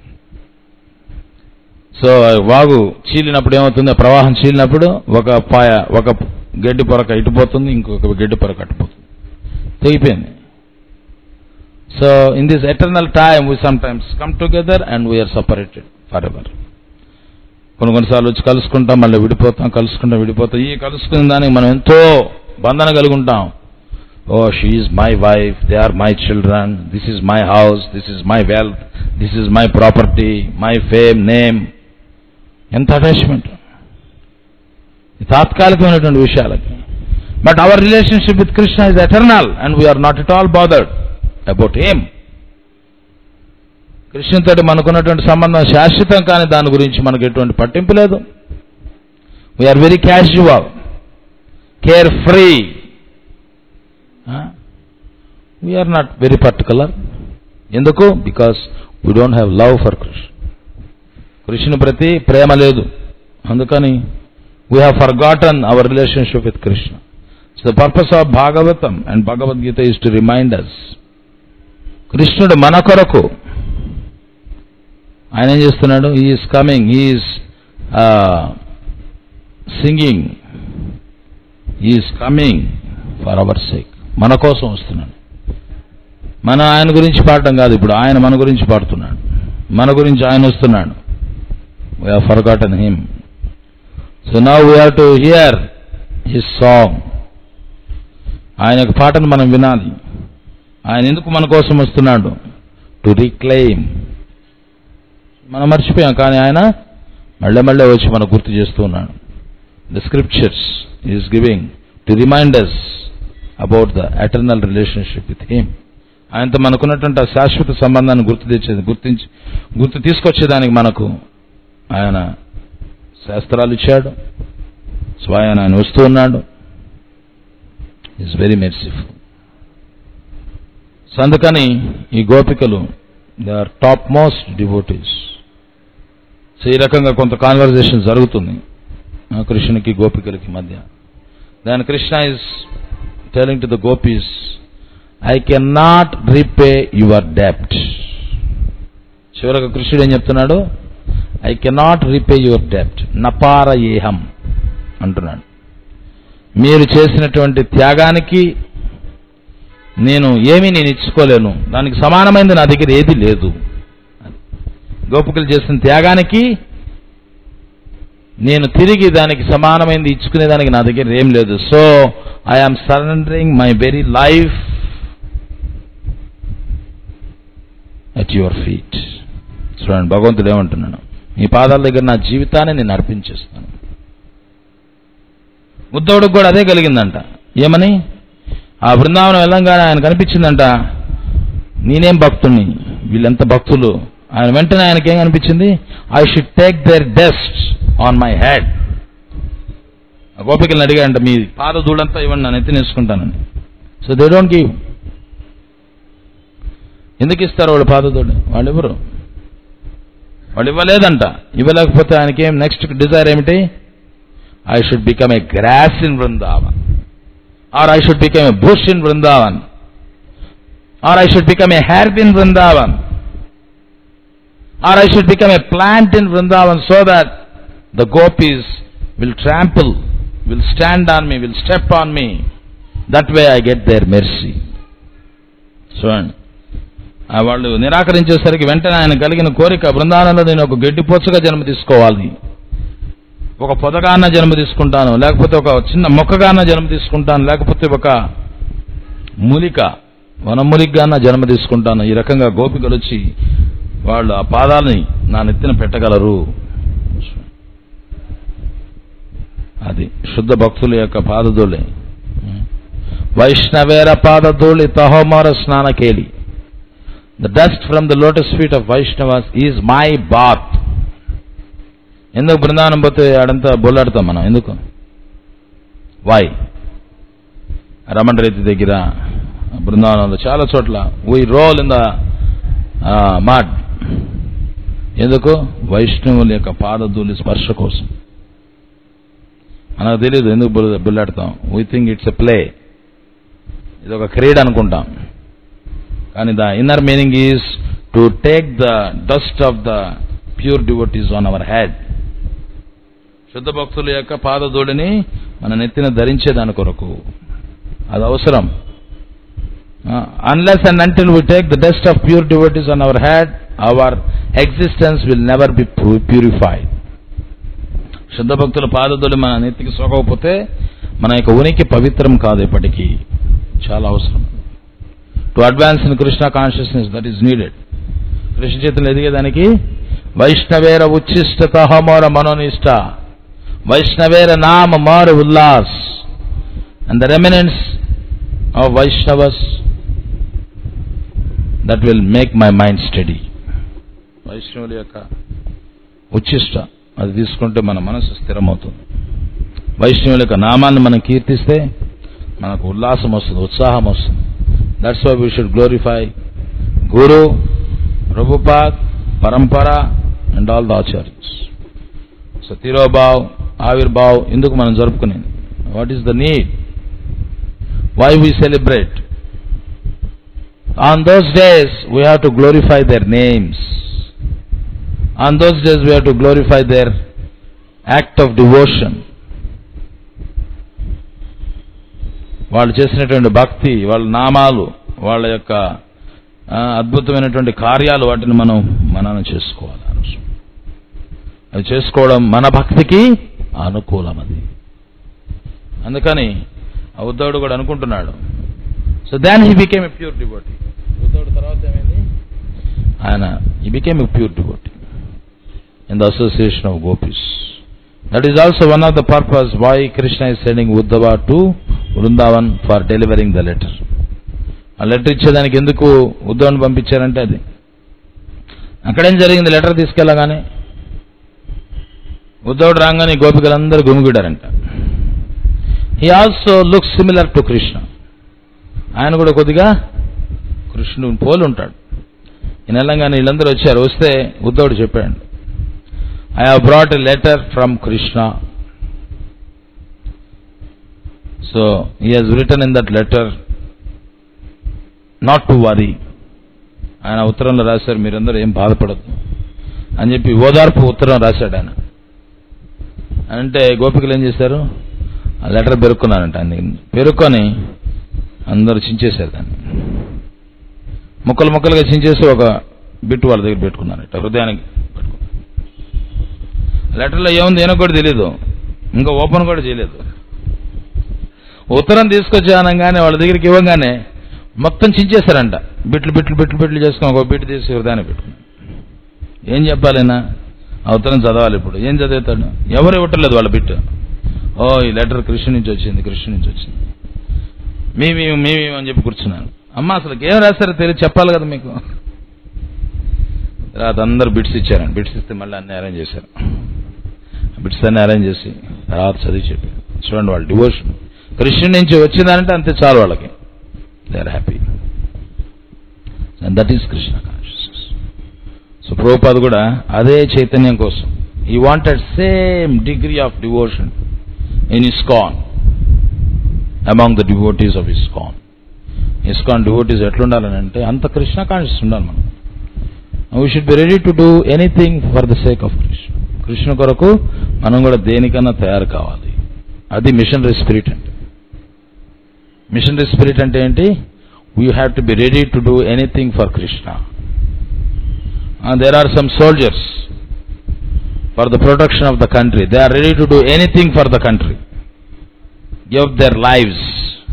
so వాగు చీలినప్పుడు ఏమవుతుంది ఆ ప్రవాహం చీలినప్పుడు ఒక పాయ ఒక గడ్డి పొరక ఇటుపోతుంది ఇంకొక గడ్డి పొరక అటుపోతుంది తెగిపోయింది so in this eternal time we sometimes come together and we are separated forever కొన్ని కొన్నిసార్లు వచ్చి కలుసుకుంటాం మళ్ళీ విడిపోతాం కలుసుకుంటాం విడిపోతాం ఈ కలుసుకున్న దానికి మనం ఎంతో బంధన కలిగి ఉంటాం oh she is my wife they are my children this is my house this is my wealth this is my property my fame name ఎంత అటాచ్మెంట్ తాత్కాలికమైనటువంటి విషయాలకి but our relationship with Krishna is eternal and we are not at all bothered about ఏం కృష్ణుతో మనకున్నటువంటి సంబంధం శాశ్వతం కానీ దాని గురించి మనకు ఎటువంటి పట్టింపు లేదు we are very casual carefree we are not very particular ఎందుకు because we don't have love for Krishna కృష్ణుని ప్రతి ప్రేమ లేదు అందుకని we have forgotten our relationship with Krishna so the purpose of Bhagavatam and Bhagavad Gita is to remind us కృష్ణుడు మన కొరకు ఆయన ఏం చేస్తున్నాడు is coming is singing is coming for our sake మన కోసం వస్తున్నాడు మన ఆయన గురించి పాడటం కాదు ఇప్పుడు ఆయన మన గురించి పాడుతున్నాడు మన గురించి ఆయన వస్తున్నాడు we have forgotten him so now we have to hear his song ఆయన యొక్క పాటను మనం వినాలి ఆయన ఎందుకు మన కోసం వస్తున్నాడు టు రీక్లెయిమ్ మనం మర్చిపోయాం కానీ ఆయన మళ్ళీ మళ్ళీ వచ్చి మనకు గుర్తు చేస్తూ ఉన్నాడు the scriptures is giving to reminders about the eternal relationship with him ఆయనతో మనకున్నటువంటి ఆ శాశ్వత సంబంధాన్ని గుర్తు తెచ్చేది గుర్తించి గుర్తు తీసుకొచ్చేదానికి మనకు ఆయన శాస్త్రాలు ఇచ్చాడు స్వయాన ఆయన వస్తూ ఉన్నాడు ఈజ్ వెరీ మెర్సిఫుల్ సో అందుకని ఈ గోపికలు they are topmost devotees so ఈ రకంగా కొంత కాన్వర్జేషన్ జరుగుతుంది ఆ కృష్ణునికి గోపికలకి మధ్య దాని Krishna is telling to the gopis I can not repay your డెప్ట్ చివరకు కృష్ణుడు ఏం చెప్తున్నాడు ఐ కెనాట్ రీపే యువర్ డెప్ట్ నపార ఏహం అంటున్నాడు మీరు చేసినటువంటి త్యాగానికి నేను ఏమీ నేను ఇచ్చుకోలేను దానికి సమానమైనది నా దగ్గర ఏది లేదు గోపికలు చేసిన త్యాగానికి నేను తిరిగి దానికి సమానమైనది ఇచ్చుకునే దానికి నా దగ్గర ఏం లేదు so I am surrendering my very life at your feet చూడండి భగవంతుడు ఏమంటున్నాను మీ పాదాల దగ్గర నా జీవితాన్ని నేను అర్పించేస్తాను ఉద్ధవుడికి కూడా అదే కలిగిందంట ఏమని ఆ బృందావనం వెళ్ళంగానే ఆయన కనిపించిందంట నేనేం భక్తుణ్ణి వీళ్ళెంత భక్తులు ఆయన వెంటనే ఆయనకి ఏం కనిపించింది I should take their dust on my head గోపికలను అడిగాడంట మీ పాద ధూళంతా ఇవ్వండి నేను ఎత్తినేసుకుంటానని సో దే డోంట్ గివ్ ఎందుకు ఇస్తారు వాళ్ళు పాదధూళి వాళ్ళు ఇవ్వరు వాళ్ళు ఇవ్వలేదంట ఇవ్వలేకపోతే ఆయనకి ఏం నెక్స్ట్ డిజైర్ ఏమిటి I should become a grass in Brindavan or I should become a bush in Brindavan or I should become a herb in Brindavan or I should become a plant in Brindavan so that the gopis will trample will stand on me will step on me that way I get their mercy చూడండి ఆ వాళ్ళు నిరాకరించేసరికి వెంటనే ఆయన కలిగిన కోరిక బృందావనంలో నేను ఒక గడ్డిపోచగా జన్మ తీసుకోవాలి ఒక పొదగాన జన్మ తీసుకుంటాను లేకపోతే ఒక చిన్న మొక్కగాన జన్మ తీసుకుంటాను లేకపోతే ఒక మూలిక వనమూలికగాన జన్మ తీసుకుంటాను ఈ రకంగా గోపికలు వచ్చి వాళ్ళు ఆ పాదాలని నా నెత్తిన పెట్టగలరు అది శుద్ధ భక్తుల యొక్క పాదధూళి వైష్ణవేర పాదధూళి తహోమర స్నానకేలి the dust from the lotus feet of Vaishnavas is my bath ఎందుకు బృందావనం పోతే ఆడంతా బొల్లాడతాం మనం ఎందుకు వై రమణ రీతి దగ్గర బృందావనంలో చాలా చోట్ల we roll in the mud ఎందుకు వైష్ణవుల యొక్క పాదధూలి స్పర్శ కోసం మనకు తెలియదు ఎందుకు బుల్లాడతాం we think it's a play ఇది ఒక క్రీడ అనుకుంటాం కానీ the inner meaning is to take the dust of the pure devotees on our head శుద్ధ భక్తుల యొక్క పాదధూళిని మన నెత్తిన ధరించేదాని కొరకు అది అవసరం unless and until we take the dust of pure devotees on our head our existence will never be purified శుద్ధ భక్తుల పాదధూళి మన నెత్తికి సోకకపోతే మన యొక్క ఉనికి పవిత్రం కాదు ఎప్పటికీ చాలా అవసరం to advance in Krishna consciousness that is needed Krishna చేతులు ఎదిగేదానికి వైష్ణవేర ఉచ్చిష్టత హమోర మనోనిష్ట వైష్ణవేర నామ మార ఉల్లాస్ and the remnants of Vaishnavas that will make my mind steady వైష్ణవుల యొక్క ఉచ్చిష్ట అది తీసుకుంటే మన మనసు స్థిరమవుతుంది వైష్ణవుల యొక్క నామాన్ని మనం కీర్తిస్తే మనకు ఉల్లాసం వస్తుంది ఉత్సాహం వస్తుంది that's why we should glorify guru Prabhupad parampara and all the acharyas so tirobhav avirbhav ఎందుకు మనం జరుపుకునేది what is the need why we celebrate on those days we have to glorify their names on those days we have to glorify their act of devotion వాళ్ళు చేసినటువంటి భక్తి వాళ్ళ నామాలు వాళ్ళ యొక్క ఆ, అద్భుతమైనటువంటి కార్యాలు వాటిని మనం మననం చేసుకోవాలి ఆ రోజు. అది చేసుకోవడం మన భక్తికి అనుకూలం అది అందుకని ఆ ఉద్ధవుడు కూడా అనుకుంటున్నాడు so then he became a pure devotee ఉద్ధవుడు తర్వాత ఏమైంది ఆయన ఈ became a pure devotee in the association of gopis that is also one of the purpose why Krishna is sending Uddhava to Vrindavan for delivering the letter ఆ లెటర్ ఇచ్చేదానికి ఎందుకు ఉద్ధవుని పంపించారంటే అది అక్కడేం జరిగింది లెటర్ తీసుకెళ్ళగానే ఉద్ధవుడు రాగానే గోపికలందరూ గుమిగూడారంట he also look similar to Krishna ఆయన కూడా కొద్దిగా కృష్ణుని పోలి ఉంటాడు ఈ నెలంగానే వీళ్ళందరూ వచ్చారు వస్తే ఉద్ధవుడు చెప్పాడు I have brought a letter from Krishna so he has return in that letter not to worry ఆయన ఉత్తరంలో రాశారు మీరందరూ ఏం బాధపడద్దు అని చెప్పి ఓదార్పు ఉత్తరం రాశాడు ఆయన అంటే గోపికలు ఏం చేశారు ఆ లెటర్ పెరుక్కున్నారంట ఆయన పెరుక్కొని అందరూ చించేశారు దాన్ని ముక్కలు ముక్కలుగా చించేసి ఒక బిట్టు వాళ్ళ దగ్గర పెట్టుకున్నారట హృదయానికి పెట్టుకున్నారు లెటర్లో ఏముంది ఏమో కూడా తెలియదు ఇంకా ఓపెన్ కూడా చేయలేదు ఉత్తరం తీసుకొచ్చి అనగానే వాళ్ళ దగ్గరికి ఇవ్వగానే మొత్తం చించేశారంట బిట్లు బిట్లు బిట్లు బిట్లు చేసుకుని ఒక బిట్టు తీసి హృదయాన్ని పెట్టుకున్నాడు ఏం చెప్పాలైనా ఆ ఉత్తరం చదవాలి ఇప్పుడు ఏం చదువుతాడు ఎవరు ఇవ్వట్లేదు వాళ్ళ బిట్టు ఓ ఈ లెటర్ కృష్ణ నుంచి వచ్చింది కృష్ణ నుంచి వచ్చింది మేమే మేమే అని చెప్పి కూర్చున్నాను అమ్మ అసలు ఏం రాస్తారో తెలియదు చెప్పాలి కదా మీకు తర్వాత అందరు బిట్స్ ఇచ్చారండి బిట్స్ ఇస్తే మళ్ళీ అన్ని అరేంజ్ చేశారు బిట్స్ అన్ని అరేంజ్ చేసి తర్వాత చదివి చెప్పి చూడండి వాళ్ళు డివోషన్ కృష్ణుడి నుంచి వచ్చిందంటే అంతే చాలు వాళ్ళకి they are happy and that is Krishna consciousness so Prabhupad కూడా అదే చైతన్యం కోసం ఈ wanted same degree of devotion in ISKCON among the devotees of ISKCON ISKCON devotees ఎట్లుండాలని అంటే అంత కృష్ణ కాన్షియస్ ఉండాలి మనం we should be ready to do anything for the sake of Krishna Krishna కొరకు మనం కూడా దేనికన్నా తయారు కావాలి అది మిషనరీ స్పిరిట్ అంటే మిషనరీ స్పిరిట్ అంటే ఏంటి we have to B ready to do anything for Krishna there are some soldiers for the protection of the country they are ready to do anything for the country give their lives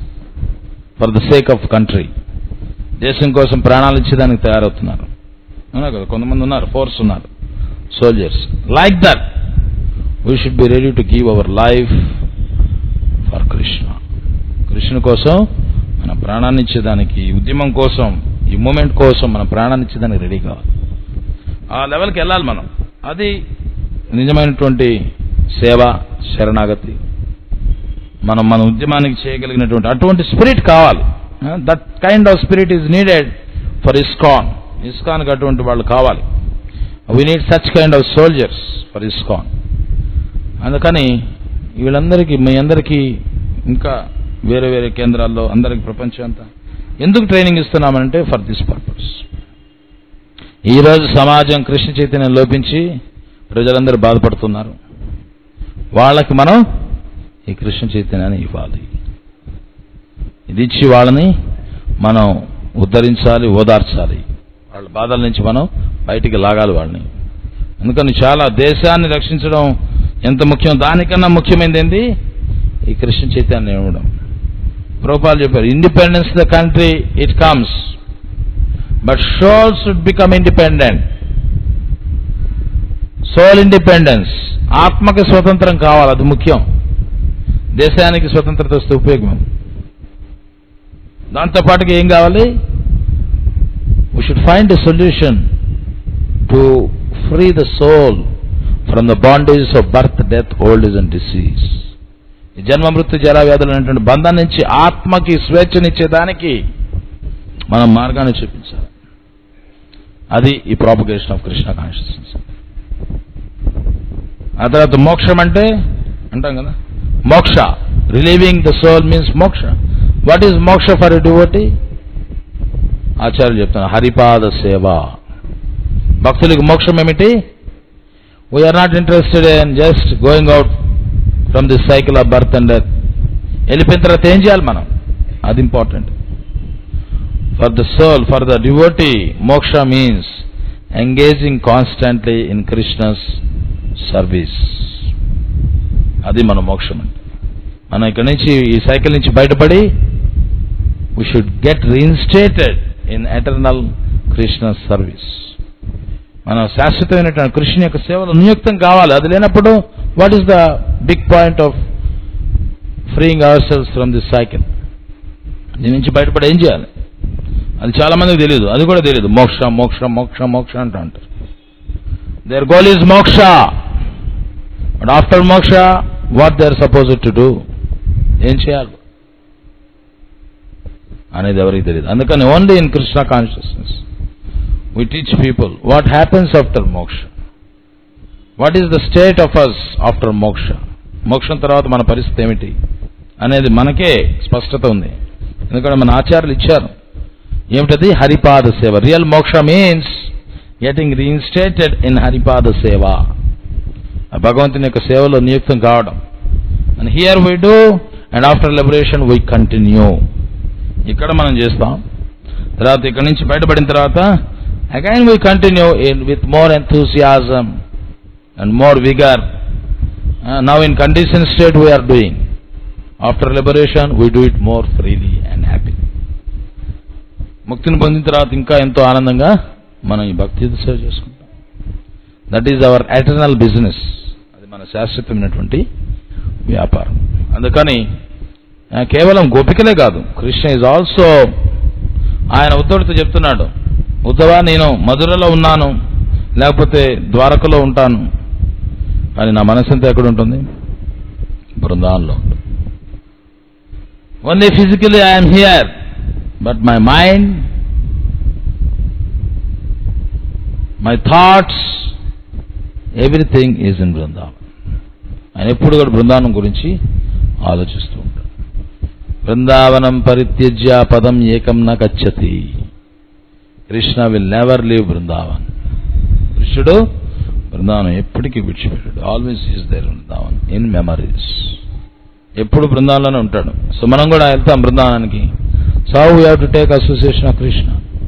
for the sake of country దేశం కోసం ప్రాణాలు ఇచ్చేదానికి తయారవుతున్నారు అవునా కదా కొంతమంది ఉన్నారు force ఉన్నారు soldiers like that we should be ready to give our life for Krishna Krishna కోసం మన ప్రాణాన్ని ఇచ్చేదానికి ఈ ఉద్యమం కోసం ఈ మూమెంట్ కోసం మన ప్రాణాన్ని ఇచ్చేదానికి రెడీ కావాలి ఆ లెవెల్కి వెళ్ళాలి మనం అది నిజమైనటువంటి సేవ శరణాగతి మనం మన ఉద్యమానికి చేయగలిగినటువంటి అటువంటి స్పిరిట్ కావాలి that kind of spirit is needed for ISKCON ఇస్కాన్కి అటువంటి వాళ్ళు కావాలి we need such kind of soldiers for ISKCON అందుకని వీళ్ళందరికీ మీ అందరికీ ఇంకా వేరే వేరే కేంద్రాల్లో అందరికి ప్రపంచం అంతా ఎందుకు ట్రైనింగ్ ఇస్తున్నామంటే ఫర్ దిస్ పర్పస్ ఈరోజు సమాజం కృష్ణ చైతన్యం లోపించి ప్రజలందరూ బాధపడుతున్నారు వాళ్ళకి మనం ఈ కృష్ణ చైతన్యాన్ని ఇవ్వాలి ఇది ఇచ్చి వాళ్ళని మనం ఉద్ధరించాలి ఓదార్చాలి వాళ్ళ బాధల నుంచి మనం బయటికి లాగాలి వాళ్ళని అందుకని చాలా దేశాన్ని రక్షించడం ఎంత ముఖ్యం దానికన్నా ముఖ్యమైనది ఏంటి ఈ కృష్ణ చైతన్యం ఇవ్వడం ప్రభుపాలు చెప్పారు independence the country it comes but soul should become independent soul independence ఆత్మకి స్వతంత్రం కావాలి అది ముఖ్యం దేశానికి స్వతంత్రత వస్తే ఉపయోగం దాంతో పాటుగా ఏం కావాలి we should find a solution to free the soul from the bondages of birth death old age and disease ఈ జన్మ మృత్యు జరా వ్యాధులు అనేటువంటి బంధం నుంచి ఆత్మకి స్వేచ్ఛనిచ్చేదానికి మనం మార్గాన్ని చూపించాలి అది ఈ ప్రాపగేషన్ ఆఫ్ కృష్ణ కాన్షియస్నెస్ ఆ తర్వాత మోక్షం అంటే అంటాం కదా moksha relieving the soul means moksha what is moksha for a devotee ఆచార్యులు చెప్తాను హరిపాద సేవ భక్తులకు మోక్షం ఏమిటి we are not interested in just going out from this cycle of birth and death వెళ్ళిపోయిన తర్వాత ఏం చేయాలి మనం అది important for the soul for the devotee moksha means engaging constantly in Krishna's service అది మన మోక్షం అంటే మనం ఇక్కడ నుంచి ఈ సైకిల్ నుంచి బయటపడి we should get reinstated in eternal Krishna service మనం శాశ్వతమైనటువంటి కృష్ణ యొక్క సేవలో నియుక్తం కావాలి అది లేనప్పుడు what is the big point of freeing ourselves from this cycle దీని నుంచి బయటపడి ఏం చేయాలి అది చాలా మందికి తెలియదు అది కూడా తెలియదు మోక్ష మోక్ష మోక్ష మోక్ష అంటూ అంటారు their goal is moksha but after moksha what they are suppose to do ఏం చేయాలి అనేది ఎవరికి తెలియదు అందుకని only in Krishna consciousness we teach people what happens after moksha what is the state of us after moksha మోక్షం తర్వాత మన పరిస్థితి ఏమిటి అనేది మనకే స్పష్టత ఉంది ఎందుకంటే మన ఆచార్యులు ఇచ్చారు ఏమిటది హరిపాద సేవ real moksha means getting reinstated in హరిపాద సేవ భగవంతుని యొక్క సేవలో నియుక్తం కావడం and here we do and after liberation we continue ఇక్కడ మనం చేస్తాం తర్వాత ఇక్కడ నుంచి బయటపడిన తర్వాత again we continue in with more enthusiasm and more vigor. Uh, now in conditioned state we are doing. After liberation we do it more freely and happy. ముక్తిని పొందిన తర్వాత ఇంకా ఎంతో ఆనందంగా మనం ఈ భక్తి సేవ చేసుకుంటాం that is our eternal business అది మన శాశ్వతమైనటువంటి వ్యాపారం అందుకని ఆ, కేవలం గోపికలే కాదు కృష్ణ ఈజ్ ఆల్సో ఆయన ఉత్తడితో చెప్తున్నాడు ఉద్దవా నేను మధురలో ఉన్నాను లేకపోతే ద్వారకలో ఉంటాను కానీ నా మనసు అంతా ఎక్కడ ఉంటుంది బృందావనంలో ఉంటుంది only physically I'm here but my mind my thoughts everything is in Brindavan ఆయన ఎప్పుడు కూడా బృందావనం గురించి ఆలోచిస్తూ ఉంటాడు బృందావనం పరిత్యజ్య పదం ఏకం న గచ్చతి Krishna will never leave Brindavan కృష్ణుడు బృందావనం ఎప్పటికీ విడిచిపెట్టాడు always is there Brindavan in memories ఎప్పుడు బృందావనంలోనే ఉంటాడు సో మనం కూడా వెళ్తాం బృందావనానికి so we have to take association of Krishna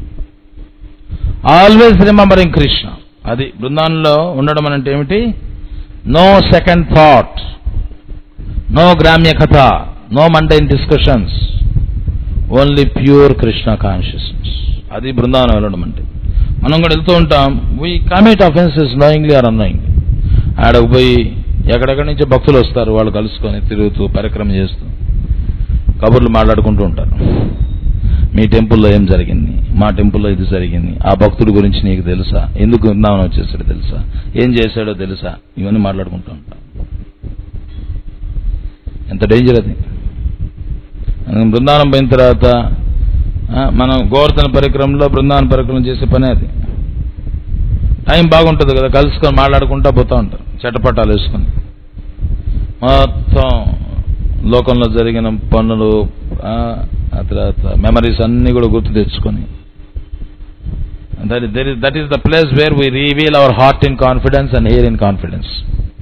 always remembering Krishna అది బృందావనంలో ఉండడం అంటే ఏమిటి నో సెకండ్ థాట్ నో గ్రామ్య కథ no mundane discussions only pure Krishna consciousness అది బృందావనం వెళ్ళడం అంటే మనం కూడా వెళ్తూ ఉంటాం we commit offences knowingly are annoyingly ఆడకు పోయి ఎక్కడెక్కడి నుంచో భక్తులు వస్తారు వాళ్ళు కలుసుకొని తిరుగుతూ పరిక్రమ చేస్తూ కబుర్లు మాట్లాడుకుంటూ ఉంటారు మీ టెంపుల్లో ఏం జరిగింది మా టెంపుల్లో ఇది జరిగింది ఆ భక్తుడి గురించి నీకు తెలుసా ఎందుకు బృందావనం వచ్చేసాడో తెలుసా ఏం చేశాడో తెలుసా ఇవన్నీ మాట్లాడుకుంటూ ఉంటాం ఎంత డేంజర్ అది అందుకని బృందావనం పోయిన తర్వాత ఆ, మనం గోవర్ధన పరిక్రమలో బృందావన పరిక్రమ చేసే పనే అది టైం బాగుంటుంది కదా కలుసుకొని మాట్లాడుకుంటా పోతూ ఉంటారు చెట్టపట్టాలు వేసుకొని మొత్తం లోకంలో జరిగిన పనులు ఆ ఆ తర్వాత మెమరీస్ అన్నీ కూడా గుర్తు తెచ్చుకొని that that is the place where we reveal our heart in confidence and hear in confidence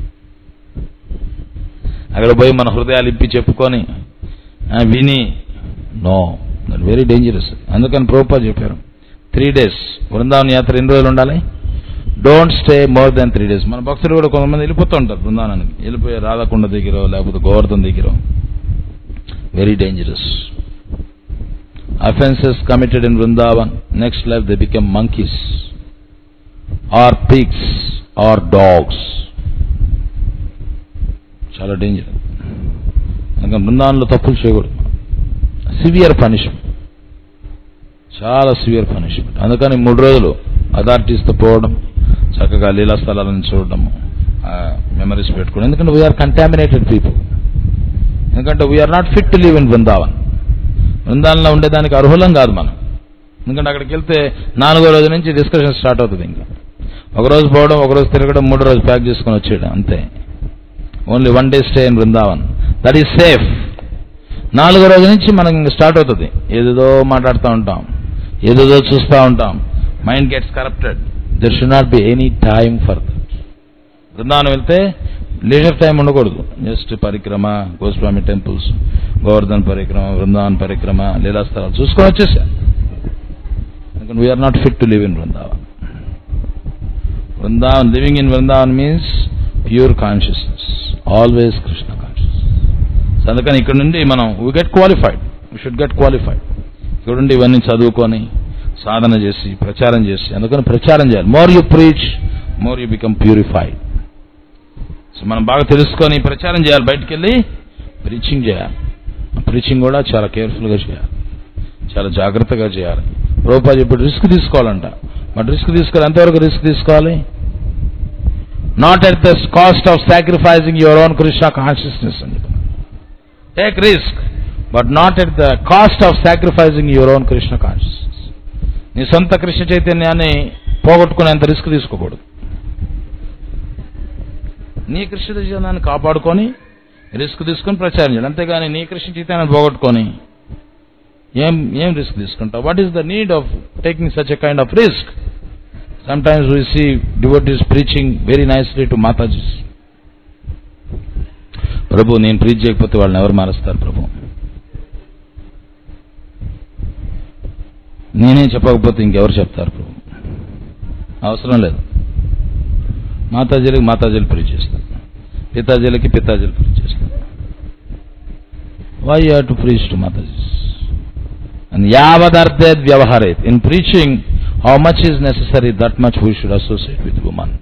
అక్కడ పోయి మన హృదయాలు ఇప్పి చెప్పుకొని ఆ, విని నో దట్ వెరీ డేంజరస్ అందుకని ప్రోపా చెప్పారు త్రీ డేస్ బృందావన యాత్ర ఎన్ని రోజులు ఉండాలి don't stay more than three days మన భక్తులు కూడా కొంతమంది వెళ్ళిపోతూ ఉంటారు బృందావనానికి వెళ్ళిపోయి రాధకొండ దగ్గర లేకపోతే గోవర్ధన్ దగ్గర very dangerous offences committed in Brindavan next life they become monkeys or pigs or dogs చాలా డేంజర్ అందుకని బృందావనంలో తప్పులు చేయకూడదు సివియర్ పనిష్మెంట్ చాలా సివియర్ పనిష్మెంట్ అందుకని మూడు రోజులు అథారిటీస్తో పోవడం చక్కగా లీలా స్థలాలను చూడడం మెమరీస్ పెట్టుకోవడం ఎందుకంటే వీఆర్ కంటామినేటెడ్ పీపుల్ ఎందుకంటే we are not fit to live in Brindavan బృందావనంలో ఉండేదానికి అర్హులం కాదు మనం ఎందుకంటే అక్కడికి వెళ్తే నాలుగో రోజు నుంచి డిస్కషన్ స్టార్ట్ అవుతుంది ఇంకా ఒక రోజు పోవడం ఒక రోజు తిరగడం మూడో రోజు ప్యాక్ చేసుకొని వచ్చేయడం అంతే only one day stay in Brindavan that is safe నాలుగో రోజు నుంచి మనకి ఇంక స్టార్ట్ అవుతుంది ఏదేదో మాట్లాడుతూ ఉంటాం ఏదేదో చూస్తూ ఉంటాం mind gets corrupted there should not be any time for that Brindavanam వెళ్తే లీజర్ టైం ఉండకూడదు జస్ట్ పరిక్రమ గోస్వామి టెంపుల్స్ గోవర్ధన్ పరిక్రమ బృందావన్ పరిక్రమ లీలాస్థలాలు చూసుకొని వచ్చేసా ఎందుకంటే we are not fit to live in Brindavan Brindavan living in Brindavan means pure consciousness always Krishna conscious అందుకని ఇక్కడ నుండి మనం we get qualified we should get qualified ఇక్కడ నుండి ఇవన్నీ చదువుకొని సాధన చేసి ప్రచారం చేసి అందుకని ప్రచారం చేయాలి more you preach more you become purified so మనం బాగా తెలుసుకొని ప్రచారం చేయాలి బయటికి వెళ్ళి ప్రీచింగ్ చేయాలి ప్రీచింగ్ కూడా చాలా కేర్ఫుల్గా చేయాలి చాలా జాగ్రత్తగా చేయాలి రూపాయి ఇప్పుడు రిస్క్ తీసుకోవాలంట మరి రిస్క్ తీసుకోవాలి ఎంతవరకు రిస్క్ తీసుకోవాలి not at the cost of sacrificing your own Krishna consciousness అని take risk but not at the cost of sacrificing your own Krishna consciousness నీ సొంత కృష్ణ చైతన్యాన్ని పోగొట్టుకునేంత రిస్క్ తీసుకోకూడదు నీ కృష్ణ చైతన్యాన్ని కాపాడుకొని రిస్క్ తీసుకొని ప్రచారం చేయాలి అంతేగాని నీ కృష్ణ చైతన్యాన్ని పోగొట్టుకొని ఏం ఏం రిస్క్ తీసుకుంటావు what is the need of taking such a kind of risk some times we see devotees preaching very nicely to matajis Prabhu నేను ప్రీచ్ చేయకపోతే వాళ్ళని ఎవరు మారుస్తారు ప్రభు నేనే చెప్పకపోతే ఇంకెవరు చెప్తారు ప్రభు అవసరం లేదు మాతాజీలకి మాతాజీలు ప్రీచ్ చేస్తాను పితాజీలకి పితాజీలు ప్రీచ్ చేస్తాను why you to preach to matajis and యావదర్థేద్ వ్యవహారేత్ in preaching how much is necessary that much we should associate with woman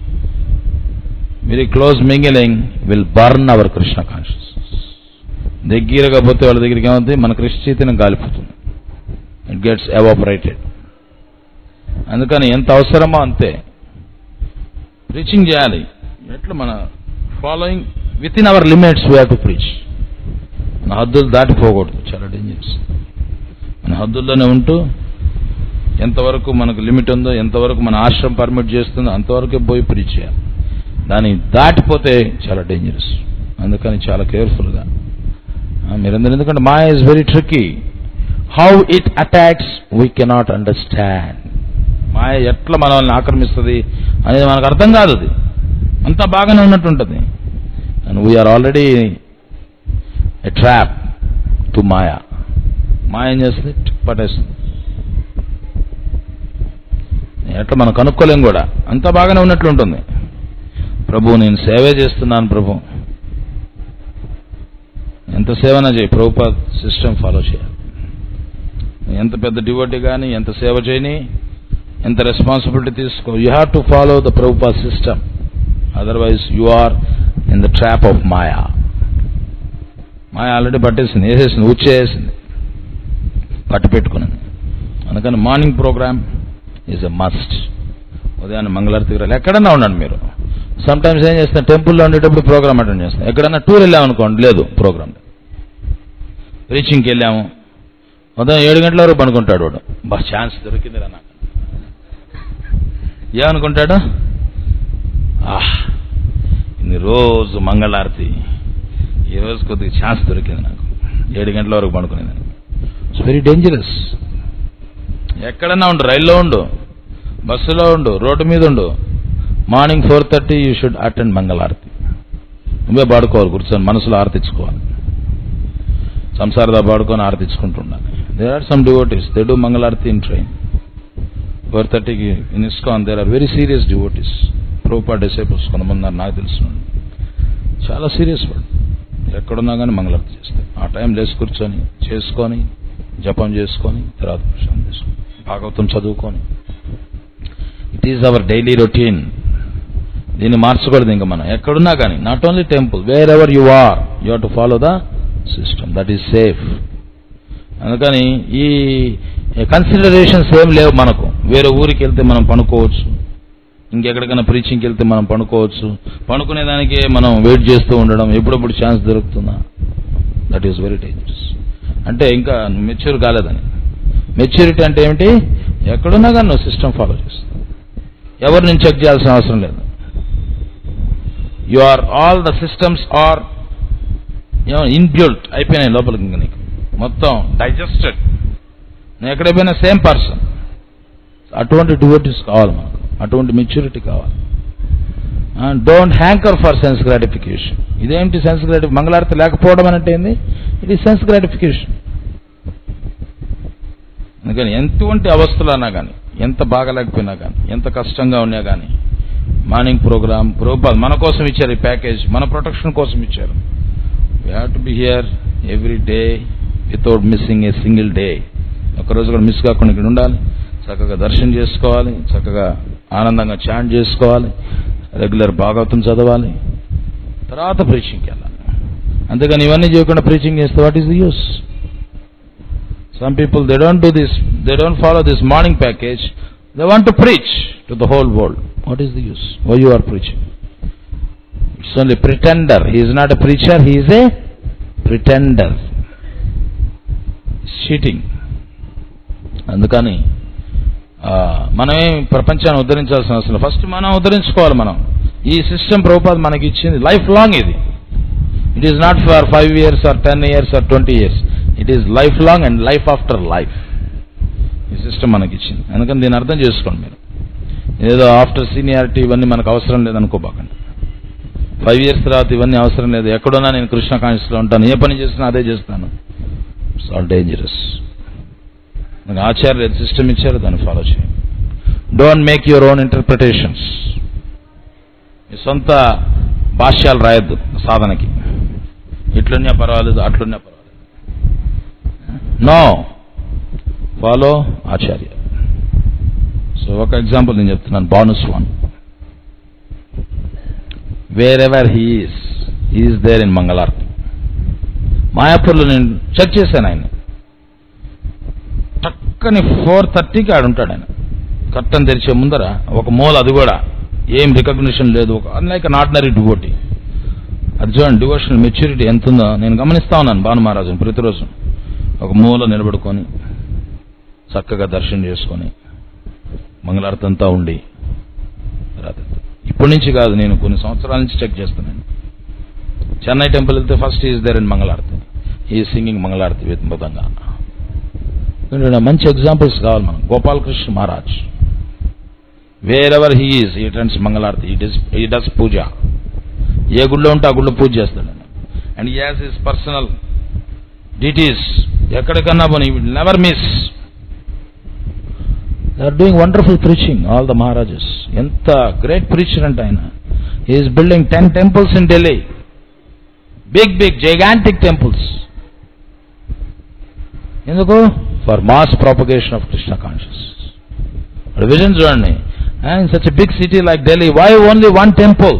very close mingling will burn our Krishna conscious దగ్గరగా పోతే వాళ్ళ దగ్గరికి ఏమవుతుంది మన కృష్ణ చైతన్యం గాలిపోతుంది ఇట్ గెట్స్ ఎవాపరేటెడ్ అందుకని ఎంత అవసరమో అంతే ప్రీచింగ్ చేయాలి ఎట్లా మన following within our limits we to preach మన హద్దులు దాటిపోకూడదు చాలా డేంజరస్ మన హద్దుల్లోనే ఉంటూ ఎంతవరకు మనకు లిమిట్ ఉందో ఎంతవరకు మన ఆశ్రమం పర్మిట్ చేస్తుందో అంతవరకే పోయి ప్రీచ్ చేయాలి దాన్ని దాటిపోతే చాలా డేంజరస్ అందుకని చాలా కేర్ఫుల్గా మీరందరూ ఎందుకంటే maya is very tricky how it attacks we cannot understand maya ఎట్లా మనల్ని ఆక్రమిస్తుంది అనేది మనకు అర్థం కాదు అది అంతా బాగానే ఉన్నట్టు ఉంటుంది and we are already a trap to maya మాయ ఏం చేస్తుంది పట్టేస్తుంది ఎట్లా మనం కనుక్కోలేం కూడా అంతా బాగానే ఉన్నట్లు ఉంటుంది ప్రభు నేను సేవే చేస్తున్నాను ప్రభు ఎంత సేవన చేయి ప్రభుపా సిస్టమ్ ఫాలో చేయాలి ఎంత పెద్ద డివోటీ కానీ ఎంత సేవ చేయని ఎంత రెస్పాన్సిబిలిటీ తీసుకో you have to follow the Prabhupada system otherwise you are in the trap of maya మాయ ఆల్రెడీ పట్టేసింది వేసేసింది ఉచ్చేసింది పట్టు పెట్టుకున్నది అందుకని morning programme is a must ఉదయాన్నే మంగళారతి రాలి ఎక్కడన్నా ఉండండి మీరు సమ్ టైమ్స్ ఏం చేస్తాను టెంపుల్లో ఉండేటప్పుడు ప్రోగ్రామ్ అటెండ్ చేస్తాను ఎక్కడన్నా టూర్ వెళ్ళామనుకోండి లేదు ప్రోగ్రామ్ రీచింగ్కి వెళ్ళాము ఉదయం ఏడు గంటల వరకు పనుకుంటాడు వాడు బా ఛాన్స్ దొరికిందిరా నాకు ఏమనుకుంటాడు ఆహ్ ఇన్ని రోజు మంగళారతి ఈ రోజు కొద్దిగా ఛాన్స్ దొరికింది నాకు ఏడు గంటల వరకు పడుకునేది ఇట్స్ వెరీ డేంజరస్ ఎక్కడన్నా ఉండు రైల్లో ఉండు బస్సులో ఉండు రోడ్డు మీద ఉండు morning four thirty you should attend mangalarati నువ్వే పాడుకోవాలి కూర్చొని మనసులో ఆరతించుకోవాలి సంసారదా పాడుకొని ఆరతించుకుంటూ ఉండాలి there are some devotees they do mangalarati in train four థర్టీకి in ISKCON there are very serious devotees Prabhupada disciples కొంతమంది నాకు తెలిసిన చాలా సీరియస్ వాడు ఎక్కడున్నా కానీ మంగళారతి చేస్తాయి ఆ టైం లేచి కూర్చొని చేసుకొని జపం చేసుకొని తర్వాత ప్రశాంతం చేసుకొని భాగవతం చదువుకొని it is our daily routine దీన్ని మార్చకూడదు ఇంకా మనం ఎక్కడున్నా కానీ not only temple wherever you are you to follow the system that is safe అందుకని ఈ కన్సిడరేషన్స్ ఏం లేవు మనకు వేరే ఊరికి వెళ్తే మనం పనుకోవచ్చు ఇంకెక్కడికైనా ప్రీచింగ్కి వెళ్తే మనం పనుకోవచ్చు పనుకునే దానికి మనం వెయిట్ చేస్తూ ఉండడం ఎప్పుడప్పుడు ఛాన్స్ దొరుకుతుందా దట్ ఈస్ వెరీ డేంజరస్ అంటే ఇంకా మెచ్యూర్ కాలేదని మెచ్యూరిటీ అంటే ఏమిటి ఎక్కడున్నా కానీ నువ్వు సిస్టమ్ ఫాలో చేస్తావు ఎవరు నేను చెక్ చేయాల్సిన అవసరం లేదు you are all the systems are inbuilt అయిపోయినాయి లోపలికి ఇంకా నీకు మొత్తం డైజెస్టెడ్ నువ్వు ఎక్కడైపోయినా సేమ్ పర్సన్ అటువంటి డివోటీస్ కావాలి మనకు అటువంటి మెచ్యూరిటీ కావాలి don't hanker for sense gratification ఇదేంటి సెన్స్ గ్రాటిఫి మంగళారతి లేకపోవడం అంటే ఏంది ఇట్ ఈస్ సెన్స్ గ్రాటిఫికేషన్ అందుకని ఎటువంటి అవస్థలు అన్నా కానీ ఎంత బాగలేకపోయినా కానీ ఎంత కష్టంగా ఉన్నా కానీ మార్నింగ్ ప్రోగ్రామ్ ప్రోపాల్ మన కోసం ఇచ్చారు ఈ ప్యాకేజ్ మన ప్రొటెక్షన్ కోసం ఇచ్చారు we have to be here every day without missing a single day ఒక్కరోజు కూడా మిస్ కాకుండా ఇక్కడ ఉండాలి చక్కగా దర్శనం చేసుకోవాలి చక్కగా ఆనందంగా చాంట్ చేసుకోవాలి రెగ్యులర్ భాగవతం చదవాలి తర్వాత ప్రీచింగ్కి వెళ్ళాలి అంతేగాని ఇవన్నీ చేయకుండా ప్రీచింగ్ చేస్తే what is the use some people they don't do this they don't follow this morning package they want to preach to the whole world what is the use why you are preaching it's only pretender he is not a preacher he is a pretender cheating అందుకని ఆ, మనమే ప్రపంచాన్ని ఉద్ధరించాల్సిన అవసరం లేదు. First మనం ఉద్ధరించుకోవాలి మనం ఈ system Prabhupada మనకి ఇచ్చింది లైఫ్ లాంగ్ ఇది it is not for five years or ten years or twenty years it is life long and life after life ఈ సిస్టమ్ మనకి ఇచ్చింది అందుకని దీన్ని అర్థం చేసుకోండి మీరు ఏదో ఆఫ్టర్ సీనియారిటీ ఇవన్నీ మనకు అవసరం లేదనుకోబాకండి ఫైవ్ ఇయర్స్ తర్వాత ఇవన్నీ అవసరం లేదు ఎక్కడున్నా నేను కృష్ణ కాన్షియస్లో ఉంటాను ఏ పని చేసినా అదే చేస్తాను ఇట్స్ ఆల్ డేంజరస్ నాకు ఆచార్య సిస్టమ్ ఇచ్చారు దాన్ని ఫాలో చేయండి don't make your own interpretations మీ సొంత భాష్యాలు రాయొద్దు సాధనకి ఇట్లున్నా పర్వాలేదు అట్లున్నా పర్వాలేదు నో ఫాలో ఆచార్య సో ఒక ఎగ్జాంపుల్ నేను చెప్తున్నాను బానుస్వాన్ wherever he is is there in mangalarati మాయాపూర్లో నేను చెక్ చేశాను ఆయన టక్కని ఫోర్ థర్టీకి ఆడు ఉంటాడు ఆయన కర్టన్ తెరిచే ముందర ఒక మూల అది కూడా ఏం రికగ్నిషన్ లేదు ఒక అన్లైక్ అన్ ఆర్డినరీ డివోటీ అది చూడండి డివోషనల్ మెచ్యూరిటీ ఎంత ఉందో నేను గమనిస్తా ఉన్నాను భాను మహారాజుని ప్రతిరోజు ఒక మూల నిలబడుకొని చక్కగా దర్శనం చేసుకొని మంగళారతి అంతా ఉండి రాత్రి ఇప్పటి నుంచి కాదు నేను కొన్ని సంవత్సరాల నుంచి చెక్ చేస్తున్నాను చెన్నై టెంపుల్ వెళ్తే first is there in mangalarati he singing మంగళారతి with మృదంగా ఎందుకంటే మంచి ఎగ్జాంపుల్స్ కావాలి మనం Gopalakrishna Maharaj wherever he is he attends mangalarati he does ఈ డస్ పూజ ఏ గుళ్ళో ఉంటే ఆ గుళ్ళో పూజ చేస్తాడు అండ్ ఈ యాజ్ హిస్ పర్సనల్ డిటీస్ ఎక్కడికన్నా పోనీ will never miss they are doing wonderful preaching all the maharajas ఎంత గ్రేట్ ప్రీచర్ అంటే ఆయన is building ten temples in Delhi big big gigantic temples ఎందుకు for mass propagation of Krishna conscious vision చూడండి in such big city like Delhi why only one temple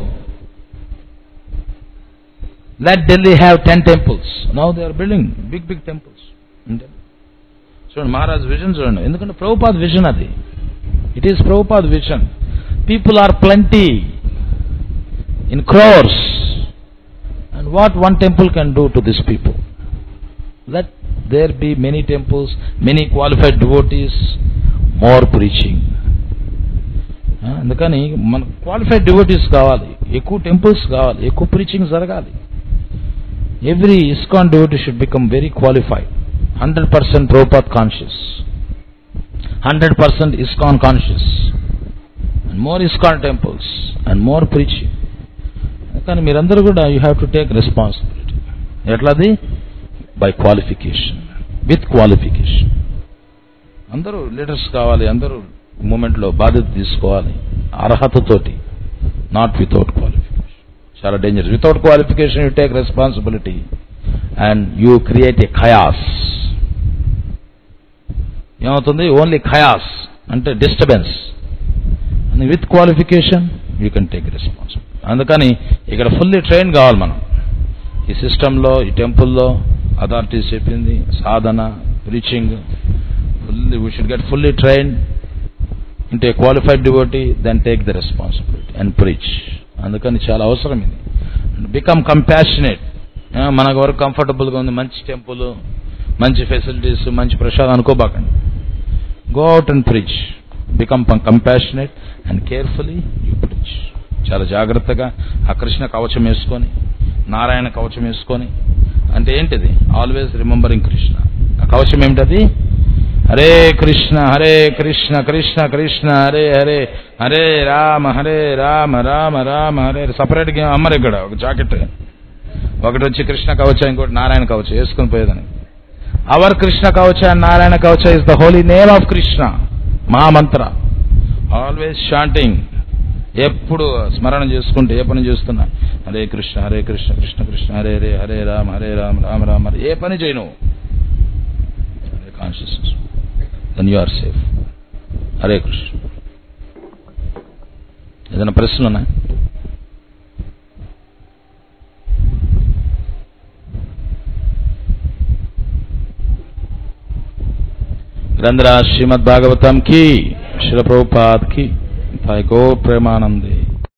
let Delhi have ten temples now they are building big big temples చూడండి Maharaj vision చూడండి ఎందుకంటే Prabhupada vision అది it is Prabhupada vision people are plenty in crores and what one temple can do to this people let there be many temples many qualified devotees more preaching అందుకని మన qualified devotees కావాలి ఎక్కువ temples కావాలి ఎక్కువ preaching జరగాలి every ISKCON devotee should become very qualified hundred percent Prabhupada conscious hundred percent ISKCON conscious and more ISKCON temples and more preaching కానీ మీరందరూ కూడా you have to take responsibility ఎట్లాది బై క్వాలిఫికేషన్ విత్ క్వాలిఫికేషన్ అందరూ లీడర్స్ కావాలి అందరూ మూమెంట్లో బాధ్యత తీసుకోవాలి అర్హతతోటి నాట్ వితౌట్ క్వాలిఫికేషన్ చాలా dangerous without qualification you take responsibility and you create a chaos ఏమవుతుంది ఓన్లీ ఖయాస్ అంటే disturbance with qualification you can take responsibility అందుకని ఇక్కడ ఫుల్లీ ట్రైన్ కావాలి మనం ఈ సిస్టంలో ఈ టెంపుల్లో అథారిటీస్ చెప్పింది సాధన preaching fully we should get fully train into qualified devotee then take the responsibility and preach అందుకని చాలా అవసరం ఇది బికమ్ కంపాషనేట్ మనకు వరకు కంఫర్టబుల్గా ఉంది మంచి టెంపుల్ మంచి ఫెసిలిటీస్ మంచి ప్రసాదం అనుకోబాకండి go out and preach become compassionate and carefully you preach చాలా జాగ్రత్తగా ఆ కృష్ణ కవచం వేసుకొని నారాయణ కవచం వేసుకొని అంటే ఏంటిది ఆల్వేస్ రిమెంబరింగ్ కృష్ణ ఆ కవచం ఏమిటది హరే కృష్ణ హరే కృష్ణ కృష్ణ కృష్ణ హరే హరే హరే రామ హరే రామ రామ రామ హరే సపరేట్గా అమ్మరు ఇక్కడ ఒక జాకెట్ ఒకటి వచ్చి కృష్ణ కవచ ఇంకోటి నారాయణ కవచ వేసుకుని పోయేదని అవర్ కృష్ణ కవచ and Narayana Kavacha is the holy name of Krishna mahamantra always chanting ఎప్పుడు స్మరణ చేసుకుంటే ఏ పని చేస్తున్నా హరే కృష్ణ హరే కృష్ణ కృష్ణ కృష్ణ హరే హరే హరే రామ హరే రామ రామ రామ హరే ఏ పని చేయను Hare consciousness then you are safe Hare Krishna ఏదైనా ప్రశ్నలు ఉన్నాయి గ్రంథరా శ్రీమద్ భాగవతం కి శిల ప్రభుపాద్ కి గో ప్రేమానందే